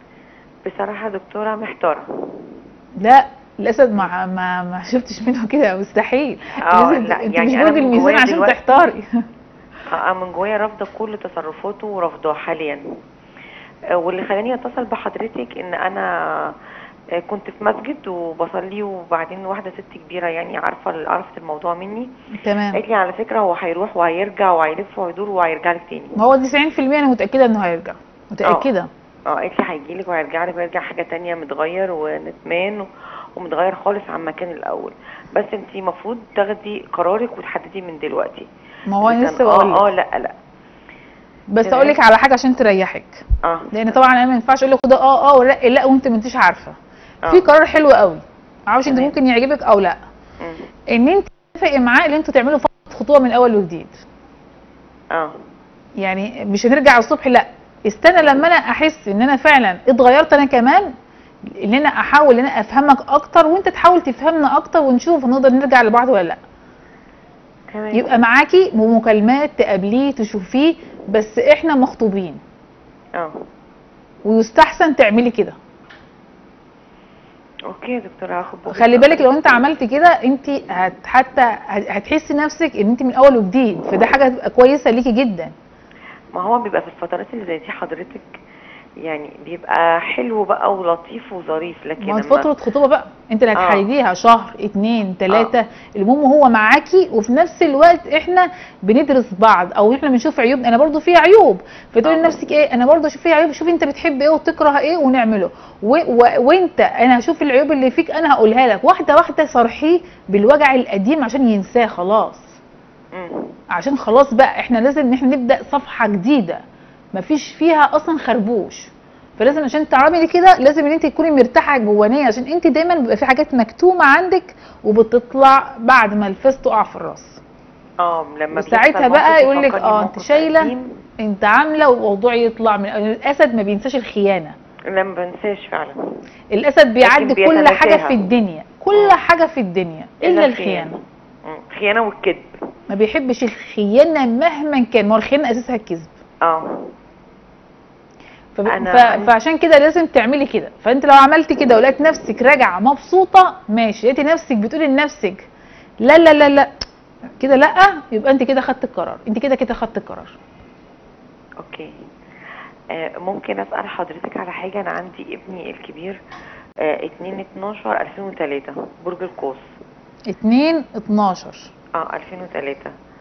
بصراحه دكتوره محتاره لا الاسد ما ما ما شفتش منه كده مستحيل اه لازم- لا انت يعني مش أنا برج من الميزان جوايا عشان دلوقتي- تحتاري اه من جوايا رافضه كل تصرفاته ورافضاه حاليا آه، واللي خلاني اتصل بحضرتك ان انا آه، كنت في مسجد وبصلي وبعدين واحده ست كبيره يعني عارفه عرفت الموضوع مني تمام قالت لي على فكره هو هيروح وهيرجع وهيلف وهيدور وهيرجع لك تاني ما هو 90% انا متاكده انه هيرجع متاكده اه قالت لي هيجي لك وهيرجع لك ويرجع حاجه تانية متغير وندمان و- ومتغير خالص عن مكان الاول بس انت المفروض تاخدي قرارك وتحددي من دلوقتي ما هو انا إذا لسه كان بقول اه اه لك لا لا بس تمام. اقول لك على حاجه عشان تريحك اه لان طبعا انا ما ينفعش اقول لك خد اه اه ولا لا وانت ما انتش عارفه آه. في قرار حلو قوي معرفش انت تمام. ممكن يعجبك او لا مم. ان انت تتفقي معاه ان انتوا تعملوا خطوه من اول وجديد اه يعني مش هنرجع الصبح لا استنى لما انا احس ان انا فعلا اتغيرت انا كمان ان انا احاول ان انا افهمك اكتر وانت تحاول تفهمنا اكتر ونشوف هنقدر نرجع لبعض ولا لا تمام يبقى معاكي مكالمات تقابليه تشوفيه بس احنا مخطوبين اه ويستحسن تعملي كده اوكي يا دكتوره هاخد بوجهة خلي بالك نظرك. لو انت عملت كده انت هت حتى هت- هتحسي نفسك ان انت من اول وجديد فده حاجه هتبقى كويسه ليكي جدا ما هو بيبقى في الفترات اللي زي دي حضرتك يعني بيبقى حلو بقى ولطيف وظريف لكن ما هو لما- فتره خطوبه بقى انت اللي آه. هتحدديها شهر اتنين تلاته المهم هو معاكي وفي نفس الوقت احنا بندرس بعض او احنا بنشوف عيوب انا برضو فيها عيوب فتقولي آه. لنفسك ايه انا برضو اشوف فيها عيوب شوف انت بتحب ايه وتكره ايه ونعمله و... و... وانت انا هشوف العيوب اللي فيك انا هقولها لك واحده واحده صرحيه بالوجع القديم عشان ينساه خلاص مم. عشان خلاص بقى احنا لازم ان احنا نبدا صفحه جديده مفيش فيها اصلا خربوش فلازم عشان تعملي كده لازم ان انت تكوني مرتاحه جوانيه عشان انت دايما بيبقى في حاجات مكتومه عندك وبتطلع بعد ما الفاس تقع في الراس اه لما وساعتها بيحصل بقى موقف يقول لك يفكرني اه انت بموقف شايله قديم، انت عامله وموضوع يطلع من الاسد ما بينساش الخيانه لا ما بنساش فعلا الاسد بيعدي كل حاجه بيتناساها. في الدنيا كل مم. حاجه في الدنيا الا الخيانه مم. خيانه والكذب ما بيحبش الخيانه مهما كان ما هو الخيانه اساسها الكذب اه فب... أنا- ف... فعشان كده لازم تعملي كده فانت لو عملتي كده ولقيت نفسك راجعه مبسوطه ماشي لقيتي نفسك بتقولي لنفسك لا لا لا لا كده لا يبقى انت كده خدت القرار انت كده كده خدت القرار اوكي آه ممكن اسال حضرتك على حاجه انا عندي ابني الكبير آه 2 12 2003 برج القوس 2 12 اه 2003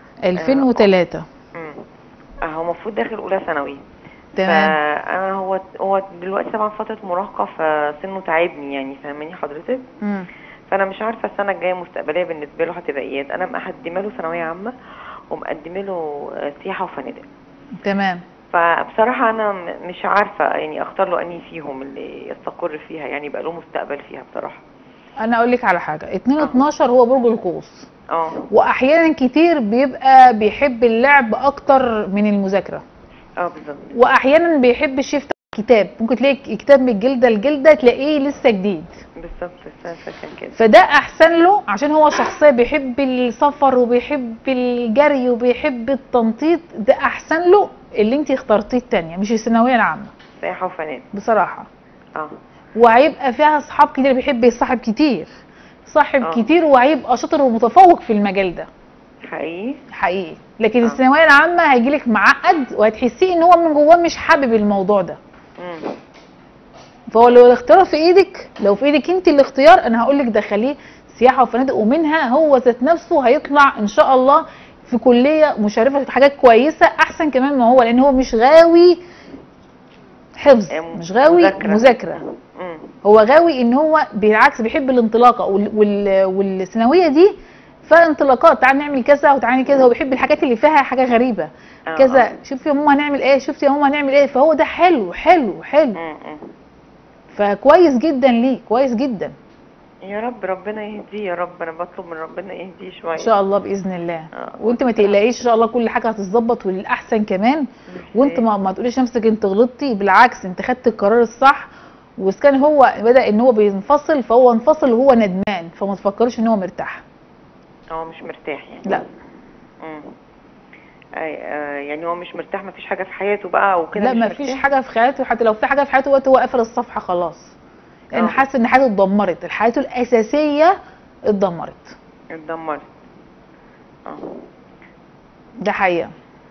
2003 امم آه هو المفروض داخل اولى ثانوي تمام فانا هو هو دلوقتي طبعا فتره مراهقه فسنه تعبني يعني فاهماني حضرتك مم. فانا مش عارفه السنه الجايه مستقبليه بالنسبه له هتبقى ايه انا مقدمه له ثانويه عامه ومقدمه له آه، سياحه وفنادق تمام فبصراحة أنا م- مش عارفة يعني أختار له أنهي فيهم اللي يستقر فيها يعني يبقى له مستقبل فيها بصراحة انا اقول لك على حاجه 2 آه. 12 هو برج القوس اه واحيانا كتير بيبقى بيحب اللعب اكتر من المذاكره اه بالظبط واحيانا بيحبش يفتح كتاب ممكن تلاقي كتاب من الجلده لجلده تلاقيه لسه جديد بالظبط السنة كان كده فده احسن له عشان هو شخصيه بيحب السفر وبيحب الجري وبيحب التنطيط ده احسن له اللي انت اخترتيه التانية مش الثانويه العامه سياحة وفنادق بصراحه اه وهيبقى فيها اصحاب كتير بيحب يصاحب كتير صاحب آه. كتير وهيبقى شاطر ومتفوق في المجال ده حقيقي حقيقي لكن آه. الثانويه العامه هيجيلك معقد وهتحسيه ان هو من جواه مش حابب الموضوع ده مم. فهو لو الاختيار في ايدك لو في ايدك انت الاختيار انا هقول لك دخليه سياحه وفنادق ومنها هو ذات نفسه هيطلع ان شاء الله في كليه مشرفه في حاجات كويسه احسن كمان ما هو لان هو مش غاوي حفظ آه، مش غاوي مذاكرة. مذاكره مم. هو غاوي ان هو بالعكس بيحب الانطلاقه وال- وال- والثانويه دي فانطلاقات تعالى نعمل كذا وتعالى كذا هو بيحب الحاجات اللي فيها حاجه غريبه آه، كذا آه. شوفي يا ماما هنعمل ايه شفتي يا ماما هنعمل ايه فهو ده حلو حلو حلو مم. مم. فكويس جدا ليه كويس جدا يا رب ربنا يهديه يا رب أنا بطلب من ربنا يهديه شوية ان شاء الله باذن الله آه. وانت ما تقلقيش ان شاء الله كل حاجه هتتظبط وللاحسن كمان وانت ما, ما تقوليش نفسك انت غلطتي بالعكس انت خدت القرار الصح واذا كان هو بدا ان هو بينفصل فهو انفصل وهو ندمان فما تفكرش ان هو مرتاح هو مش مرتاح يعني لا مم. أي آه يعني هو مش مرتاح مفيش حاجة في حياته بقى وكده لا مش ما فيش مرتاح؟ حاجه في حياته حتى لو في حاجه في حياته وقت هو قافل الصفحه خلاص لان آه. حاسس ان حياته اتدمرت حياته الاساسيه اتدمرت اتدمرت اه ده حقيقه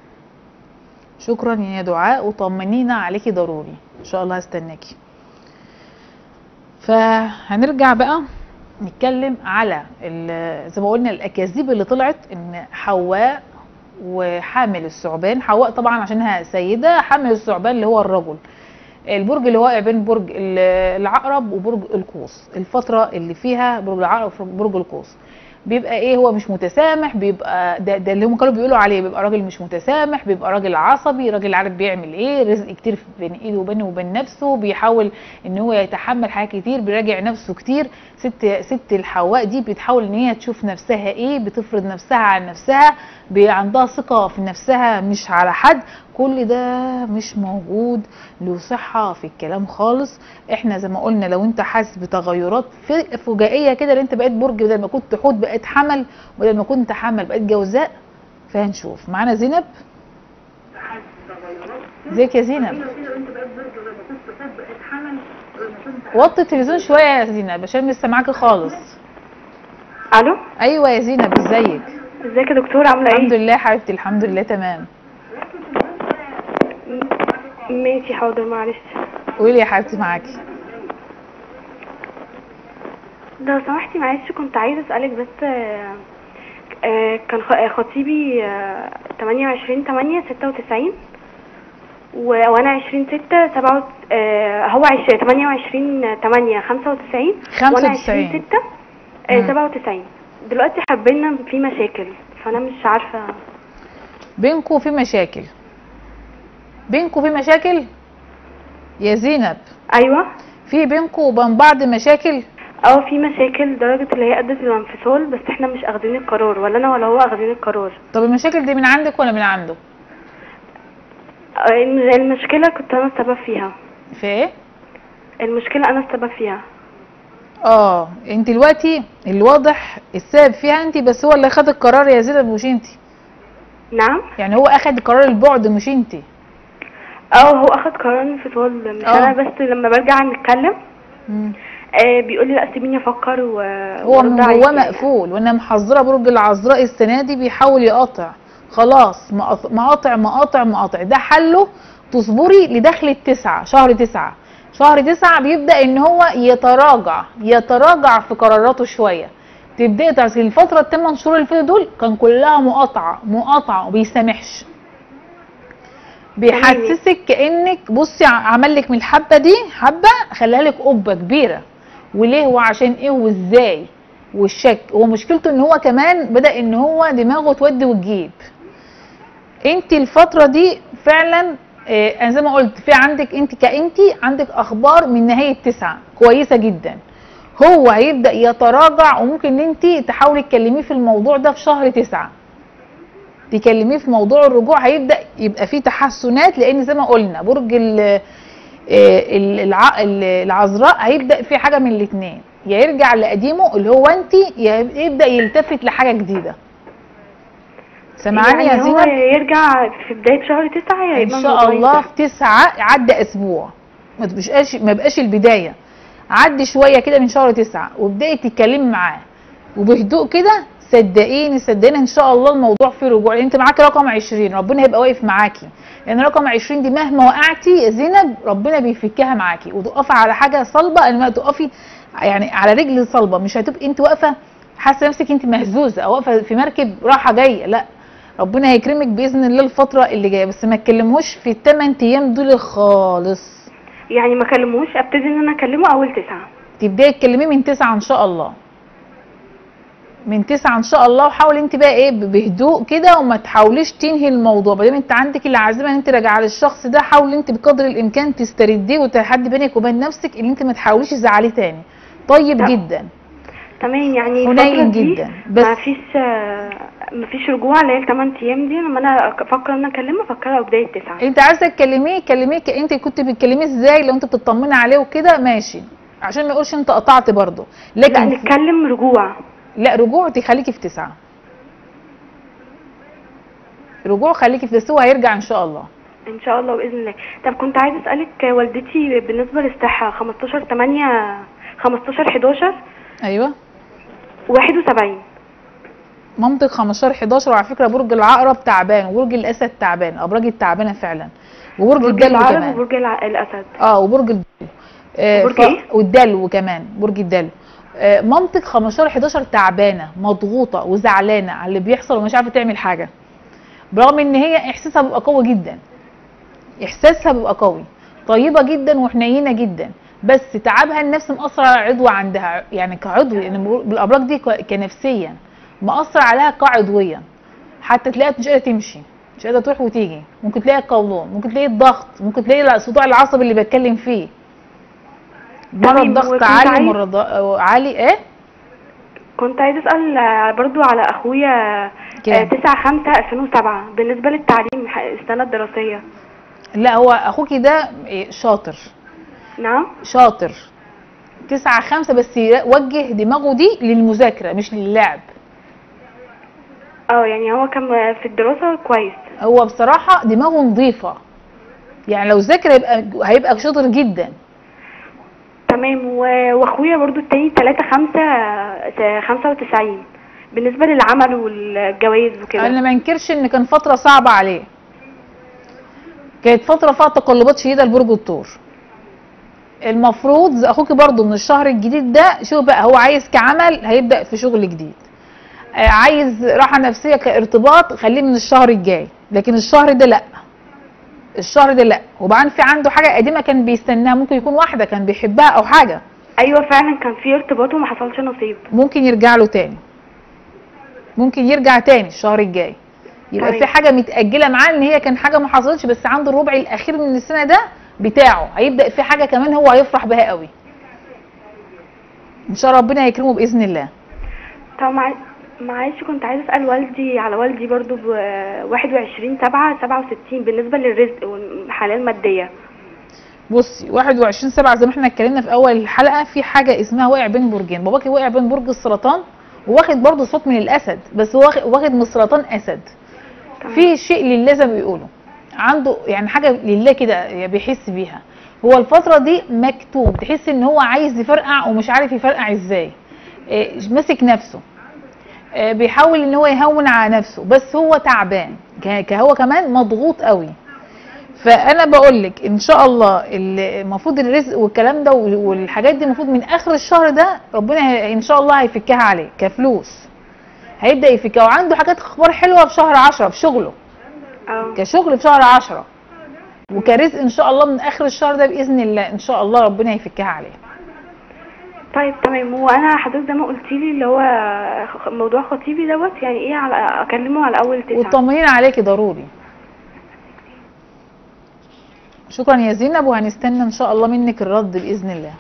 شكرا يا دعاء وطمنينا عليكي ضروري ان شاء الله هستناكي فهنرجع بقى نتكلم على ال- زي ما قلنا الاكاذيب اللي طلعت ان حواء وحامل الثعبان حواء طبعا عشانها سيده حامل الثعبان اللي هو الرجل البرج اللي واقع بين برج ال- العقرب وبرج القوس الفتره اللي فيها برج العقرب وبرج القوس بيبقى ايه هو مش متسامح بيبقى ده, ده اللي هم كانوا بيقولوا عليه بيبقى راجل مش متسامح بيبقى راجل عصبي راجل عارف بيعمل ايه رزق كتير بين ايده وبينه وبين نفسه بيحاول ان هو يتحمل حاجات كتير بيراجع نفسه كتير ست ست الحواء دي بتحاول ان هي تشوف نفسها ايه بتفرض نفسها عن نفسها بي- عندها ثقه في نفسها مش على حد كل ده مش موجود له صحه في الكلام خالص احنا زي ما قلنا لو انت حاسس بتغيرات ف- فجائيه كده اللي انت بقيت برج بدل ما كنت حوت بقيت حمل بدل ما كنت حمل بقيت جوزاء فهنشوف معانا زينب ازيك يا زينب وطي التلفزيون شويه يا زينب عشان مش سامعاكي خالص الو ايوه يا زينب ازيك ازيك يا دكتور عامله ايه الحمد لله حبيبتي الحمد لله تمام ماشي حاضر معلش قولي يا حبيبتي معاكي لو سمحتي معلش كنت عايزه اسالك بس آه، آه، كان خ- خطيبي آه، 28 8 96 و- وانا 20 6 7 هو عش- 28 8 95 وانا 20 95 6 آه، مم. 97 دلوقتي حبينا في مشاكل فانا مش عارفه بينكوا في مشاكل بينكوا في مشاكل يا زينب ايوه في بينكوا وبين بعض مشاكل اه في مشاكل لدرجه اللي هي ادت للانفصال بس احنا مش اخدين القرار ولا انا ولا هو اخدين القرار طب المشاكل دي من عندك ولا من عنده آه، الم- المشكله كنت انا السبب فيها في ايه المشكله انا السبب فيها اه انت دلوقتي الواضح السبب فيها انت بس هو اللي خد القرار يا زينب مش انت نعم يعني هو اخد قرار البعد مش انت اه هو اخد قرار انفصال مش اه. انا بس لما برجع نتكلم مم. آه بيقول لي لا سيبيني افكر و هو من وأرد جواه عليكي. مقفول وانا محذره برج العذراء السنه دي بيحاول يقاطع خلاص مقاط- مقاطع مقاطع مقاطع ده حله تصبري لدخل التسعة شهر تسعة شهر تسعة بيبدأ ان هو يتراجع يتراجع في قراراته شوية تبدأي تعرفي الفترة الثمان شهور اللي فاتوا دول كان كلها مقاطعة مقاطعة وبيسامحش بيحسسك كانك بصي ع- عمل لك من الحبه دي حبه خلاها لك قبه كبيره وليه وعشان ايه وازاي والشك هو مشكلته ان هو كمان بدا ان هو دماغه تودي وتجيب انت الفتره دي فعلا آه، انا زي ما قلت في عندك انت كانتي عندك اخبار من نهايه تسعه كويسه جدا هو هيبدا يتراجع وممكن ان انت تحاولي تكلميه في الموضوع ده في شهر تسعه تكلميه في موضوع الرجوع هيبدا يبقى فيه تحسنات لان زي ما قلنا برج ال- آه، ال- الع- ال- العذراء هيبدا في حاجه من الاثنين يا يرجع لقديمه اللي هو انت يا يبدا يلتفت لحاجه جديده سامعاني يعني يا هو زينب يرجع في بدايه شهر تسعة يا ان إما شاء الموضوع الله ينتهي. في تسعة عدى اسبوع ما تبقاش ما بقاش البدايه عدي شويه كده من شهر تسعة وابداي تتكلمي معاه وبهدوء كده صدقيني صدقيني ان شاء الله الموضوع فيه رجوع لان انت معاكي رقم 20 ربنا هيبقى واقف معاكي لان رقم 20 دي مهما وقعتي يا زينب ربنا بيفكها معاكي وتقفي على حاجه صلبه انما تقفي يعني على رجل صلبه مش هتبقي انت واقفه حاسه نفسك انت مهزوزه او واقفه في مركب راحه جايه لا ربنا هيكرمك باذن الله الفتره اللي جايه بس ما تكلموش في الثمان ايام دول خالص يعني ما كلموش ابتدي ان انا اكلمه اول تسعة تبداي تكلميه من تسعة ان شاء الله من تسعة ان شاء الله وحاولي انت بقى ايه بهدوء كده وما تحاوليش تنهي الموضوع ما دام انت عندك العزيمه ان انت راجعه للشخص ده حاولي انت بقدر الامكان تسترديه وتحدي بينك وبين نفسك ان انت ما تحاوليش تزعليه تاني طيب لا. جدا تمام يعني حنين الفترة دي جدا بس ما فيش ما فيش رجوع اللي هي الثمان ايام دي لما انا افكر ان انا اكلمه افكرها بدايه تسعة انت عايزه تكلميه كلميه ك- انت كنت بتكلميه ازاي لو انت بتطمني عليه وكده ماشي عشان ما يقولش انت قطعت برضه لا لكن نتكلم رجوع لا رجوع تخليكي في تسعة رجوع خليكي في بس هو هيرجع ان شاء الله ان شاء الله باذن الله طب كنت عايزه اسالك والدتي بالنسبه للصحه 15 8 15 11 ايوه 71 منطق 15 11 وعلى فكره برج العقرب تعبان وبرج الاسد تعبان ابراج التعبانه فعلا وبرج برج الدلو العقرب كمان وبرج الع- الاسد اه وبرج الدلو آه وبرج ف- ايه؟ والدلو كمان برج الدلو آه منطق 15 11 تعبانه مضغوطه وزعلانه على اللي بيحصل ومش عارفه تعمل حاجه برغم ان هي احساسها بيبقى قوي جدا احساسها بيبقى قوي طيبه جدا وحنينه جدا بس تعبها النفسي مأثر على عضو عندها يعني كعضو يعني بالابراج دي ك- كنفسيا مأثر عليها كعضويا حتى تلاقيها مش قادره تمشي مش قادره تروح وتيجي ممكن تلاقي قولون ممكن تلاقي الضغط ممكن تلاقي الصداع العصبي اللي بتكلم فيه مره تمام، الضغط وكنت عالي عايز- مره ض- عالي ايه كنت عايزه اسال آه، برضو على اخويا كام؟ 9 5 2007 بالنسبه للتعليم ح- السنه الدراسيه لا هو اخوكي ده إيه، شاطر نعم شاطر تسعة خمسة بس وجه دماغه دي للمذاكرة مش للعب اه يعني هو كان في الدراسه كويس هو بصراحة دماغه نظيفة يعني لو ذاكر هيبقى هيبقى شاطر جدا تمام و- واخويا برضو التاني تلاتة خمسة خمسة وتسعين بالنسبة للعمل والجواز وكده انا ما انكرش ان كان فتره صعبه عليه كانت فتره فيها تقلبات شديده لبرج الثور المفروض اخوك برضو من الشهر الجديد ده شوف بقى هو عايز كعمل هيبدا في شغل جديد آه، عايز راحه نفسيه كارتباط خليه من الشهر الجاي لكن الشهر ده لا الشهر ده لا وبعدين في عنده حاجه قديمه كان بيستناها ممكن يكون واحده كان بيحبها او حاجه ايوه فعلا كان في ارتباط وما حصلش نصيب ممكن يرجع له تاني ممكن يرجع تاني الشهر الجاي يبقى تمام. في حاجه متاجله معاه ان هي كان حاجه ما حصلتش بس عنده الربع الاخير من السنه ده بتاعه هيبدا في حاجه كمان هو هيفرح بها قوي ان شاء الله ربنا يكرمه باذن الله طب مع... معلش كنت عايزة اسأل والدي على والدي برضو ب 21 7 67 بالنسبة للرزق والحالة المادية بصي 21 7 زي ما احنا اتكلمنا في اول الحلقه في حاجه اسمها واقع بين برجين باباكي واقع بين برج السرطان وواخد برضه صوت من الاسد بس هو واخد- واخد من السرطان اسد في شيء لله زي ما بيقولوا عنده يعني حاجه لله كده بيحس بيها هو الفتره دي مكتوب تحس ان هو عايز يفرقع ومش عارف يفرقع ازاي إيه، ماسك نفسه آه، بيحاول ان هو يهون على نفسه بس هو تعبان ك- كهو كمان مضغوط قوي فانا بقول لك ان شاء الله ال- المفروض الرزق والكلام ده وال- والحاجات دي المفروض من اخر الشهر ده ربنا هي- ان شاء الله هيفكها عليه كفلوس هيبدا يفكها وعنده حاجات اخبار حلوه في شهر 10 في شغله اه كشغل في شهر 10 وكرزق ان شاء الله من اخر الشهر ده باذن الله ان شاء الله ربنا هيفكها عليه طيب تمام وانا حضرتك زي ما قلت لي اللي هو خ- موضوع خطيبي دوت يعني ايه على اكلمه على اول تسعة والطمانينه عليكي ضروري شكرا يا زينب وهنستنى ان شاء الله منك الرد باذن الله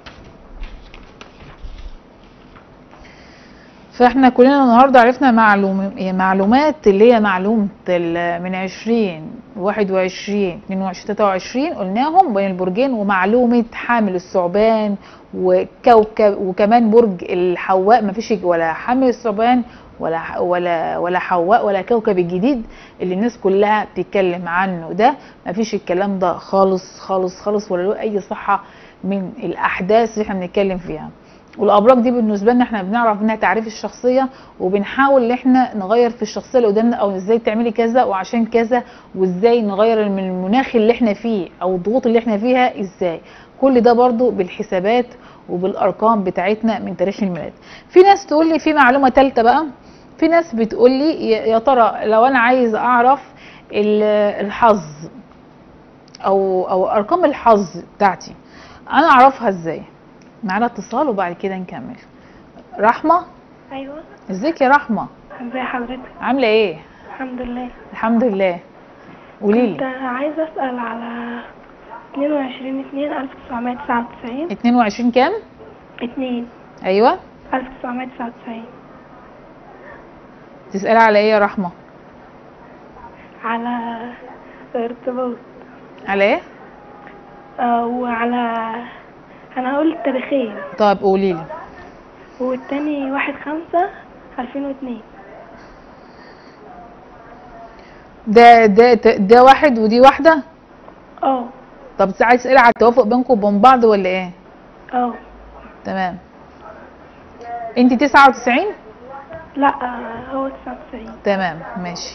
فاحنا كلنا النهارده عرفنا معلوم معلومات اللي هي معلومه ال- من 20 21 22 23 قلناهم بين البرجين ومعلومه حامل الثعبان وكوكب وكمان برج الحواء ما فيش ولا حامل الثعبان ولا ح- ولا ولا حواء ولا كوكب الجديد اللي الناس كلها بتتكلم عنه ده ما فيش الكلام ده خالص خالص خالص ولا له اي صحه من الاحداث اللي احنا بنتكلم فيها والابراج دي بالنسبه لنا احنا بنعرف منها تعريف الشخصيه وبنحاول ان احنا نغير في الشخصيه اللي قدامنا او ازاي تعملي كذا وعشان كذا وازاي نغير من المناخ اللي احنا فيه او الضغوط اللي احنا فيها ازاي كل ده برضو بالحسابات وبالارقام بتاعتنا من تاريخ الميلاد في ناس تقول لي في معلومه ثالثه بقى في ناس بتقول لي يا يا ترى لو انا عايز اعرف ال- الحظ او او ارقام الحظ بتاعتي انا اعرفها ازاي معانا اتصال وبعد كده نكمل رحمه ايوه ازيك يا رحمه ازي حضرتك عامله ايه الحمد لله الحمد لله قولي كنت لي عايزه اسال على 22 2 1999 22 كام 2 ايوه 1999 تسالي على ايه يا رحمه على ارتباط على ايه آه، وعلى انا هقول التاريخين طب قولي لي والتاني واحد خمسة 2002 ده ده ده واحد ودي واحده اه طب عايز تسالي على التوافق بينكم وبين بعض ولا ايه اه تمام انت 99 لا آه، هو 99 تمام ماشي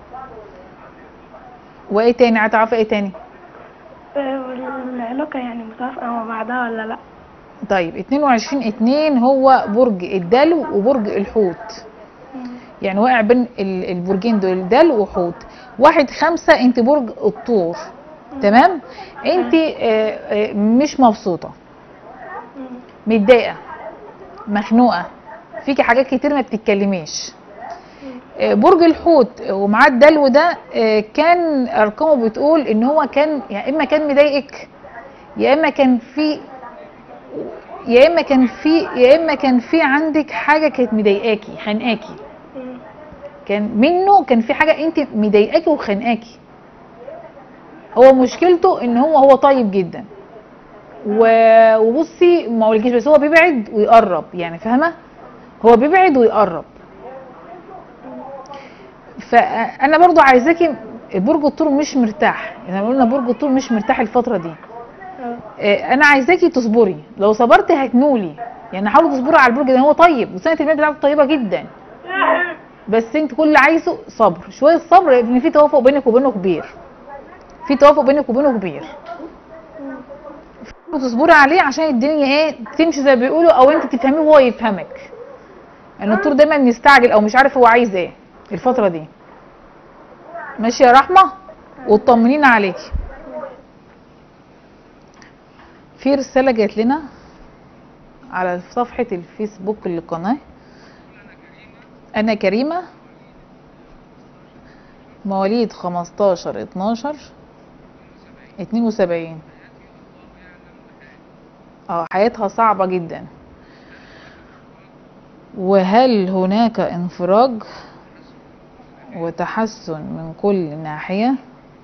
وايه تاني هتعرفي ايه تاني آه، والعلاقة يعني متوافقة مع بعضها ولا لا طيب 22 2 هو برج الدلو وبرج الحوت يعني واقع بين ال- البرجين دول الدلو وحوت واحد خمسة انت برج الطور تمام انت آه، آه، مش مبسوطة متضايقة مخنوقة فيكي حاجات كتير ما بتتكلميش آه، برج الحوت ومعاه الدلو ده آه، كان ارقامه بتقول ان هو كان يا اما كان مضايقك يا اما كان في يا اما كان في يا اما كان في عندك حاجه كانت مضايقاكي خانقاكي كان منه كان في حاجه انت مضايقاكي وخانقاكي هو مشكلته ان هو هو طيب جدا و- وبصي ما اقولكيش بس هو بيبعد ويقرب يعني فاهمه هو بيبعد ويقرب فانا برضو عايزاكي برج الطور مش مرتاح يعني قلنا برج الطور مش مرتاح الفتره دي آه، انا عايزاكي تصبري لو صبرتي هتنولي يعني حاولي تصبري على البرج ده هو طيب وسنه الميلاد بتاعته طيبه جدا بس انت كل اللي عايزه صبر شويه صبر ان في توافق بينك وبينه كبير في توافق بينك وبينه كبير وتصبري عليه عشان الدنيا ايه تمشي زي ما بيقولوا او انت تفهميه وهو يفهمك ان الدكتور دايما مستعجل او مش عارف هو عايز ايه الفتره دي ماشي يا رحمه وطمنينا عليكي في رساله جات لنا على صفحه الفيسبوك للقناه انا كريمه مواليد 15 12 72 اه حياتها صعبة جدا وهل هناك انفراج وتحسن من كل ناحية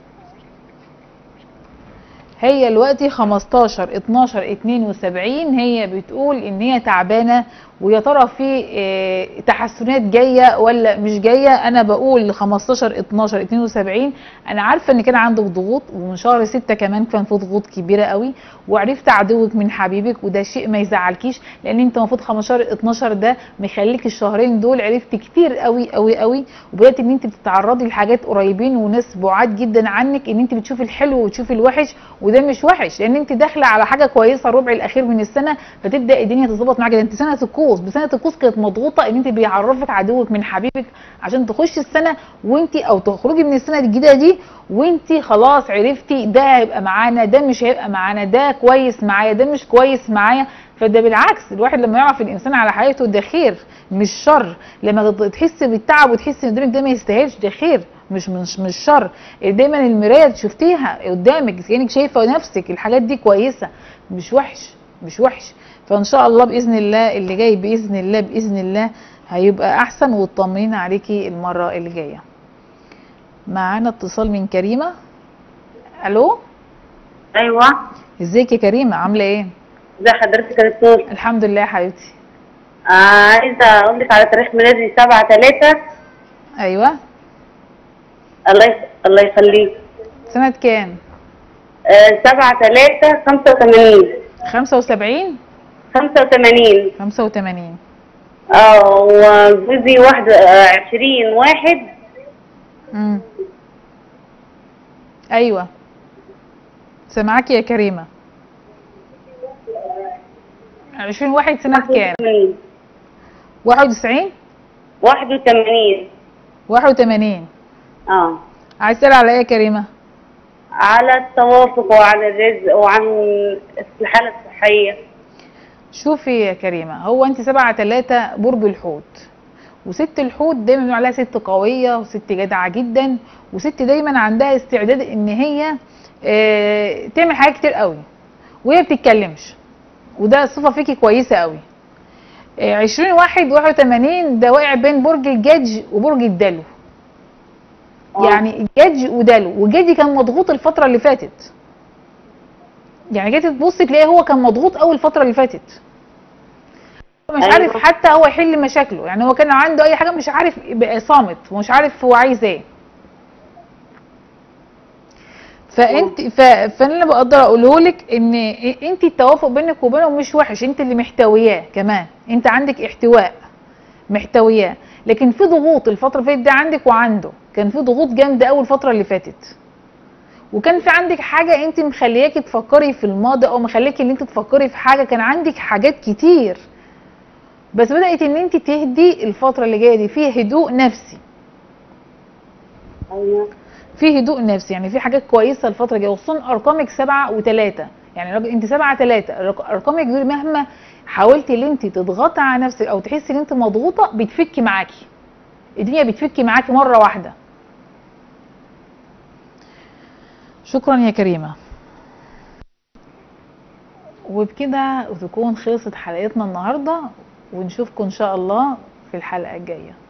هي دلوقتي 15 12 72 هي بتقول ان هي تعبانه ويا ترى في آه، تحسنات جايه ولا مش جايه انا بقول 15 12 72 انا عارفه ان كان عندك ضغوط ومن شهر 6 كمان كان في ضغوط كبيره قوي وعرفت عدوك من حبيبك وده شيء ما يزعلكيش لان انت المفروض 15 12 ده مخليك الشهرين دول عرفت كتير قوي قوي قوي وبدات ان انت بتتعرضي لحاجات قريبين وناس بعاد جدا عنك ان انت بتشوفي الحلو وتشوفي الوحش وده مش وحش لان انت داخله على حاجه كويسه الربع الاخير من السنه فتبدا الدنيا تظبط معاك ده انت سنه القوس بسنه القوس كانت مضغوطه ان انت بيعرفك عدوك من حبيبك عشان تخشي السنه وانت او تخرجي من السنه الجديده دي وانت خلاص عرفتي ده هيبقى معانا ده مش هيبقى معانا ده كويس معايا ده مش كويس معايا فده بالعكس الواحد لما يعرف الانسان على حياته ده خير مش شر لما تحس بالتعب وتحس ان قدامك ده ما يستاهلش ده خير مش مش مش شر دايما المرايه اللي شفتيها قدامك كانك شايفه نفسك الحاجات دي كويسه مش وحش مش وحش فان شاء الله باذن الله اللي جاي باذن الله باذن الله هيبقى احسن وتطمنينا عليكي المره اللي جايه معانا اتصال من كريمه الو ايوه ازيك يا كريمه عامله ايه ازي حضرتك يا دكتور الحمد لله يا حبيبتي آه عايزه اقول لك على تاريخ ميلادي 7 3 ايوه الله يخ... الله يخليك سنه كام آه 7 3 85 75 85 85 اه وجوزي واحد آه، 20 واحد امم ايوه سامعاكي يا كريمه 20 واحد سنه كام 91 81 81 اه عايز تسال على ايه يا كريمه على التوافق وعلى الرزق وعن الحالة الصحية شوفي يا كريمه هو انت سبعة تلاتة برج الحوت وست الحوت دايما بنقول عليها ست قويه وست جدعه جدا وست دايما عندها استعداد ان هي آه، تعمل حاجات كتير قوي وهي بتتكلمش وده صفه فيكي كويسه قوي آه، 20 واحد 81 ده واقع بين برج الجدج وبرج الدلو يعني الجدج ودلو والجدج كان مضغوط الفتره اللي فاتت يعني جيت تبص تلاقيه هو كان مضغوط اول الفتره اللي فاتت مش أيوة. عارف حتى هو يحل مشاكله يعني هو كان عنده اي حاجه مش عارف يبقى صامت ومش عارف هو عايز ايه فانت ف... فانا اللي بقدر اقوله لك ان انت التوافق بينك وبينه مش وحش انت اللي محتوياه كمان انت عندك احتواء محتوياه لكن في ضغوط الفتره اللي فاتت دي عندك وعنده كان في ضغوط جامده قوي الفتره اللي فاتت وكان في عندك حاجه انت مخلياكي تفكري في الماضي او مخليكي ان انت تفكري في حاجه كان عندك حاجات كتير بس بدات ان انت تهدي الفتره اللي جايه دي في هدوء نفسي ايوه في هدوء نفسي يعني في حاجات كويسه الفتره الجايه خصوصا ارقامك سبعه وثلاثه يعني راجل انت سبعه ثلاثه ارقامك دول مهما حاولتي ان انت تضغطي على نفسك او تحسي ان انت مضغوطه بتفكي معاكي الدنيا بتفكي معاكي مره واحده شكرا يا كريمه وبكده تكون خلصت حلقتنا النهارده ونشوفكم ان شاء الله في الحلقه الجايه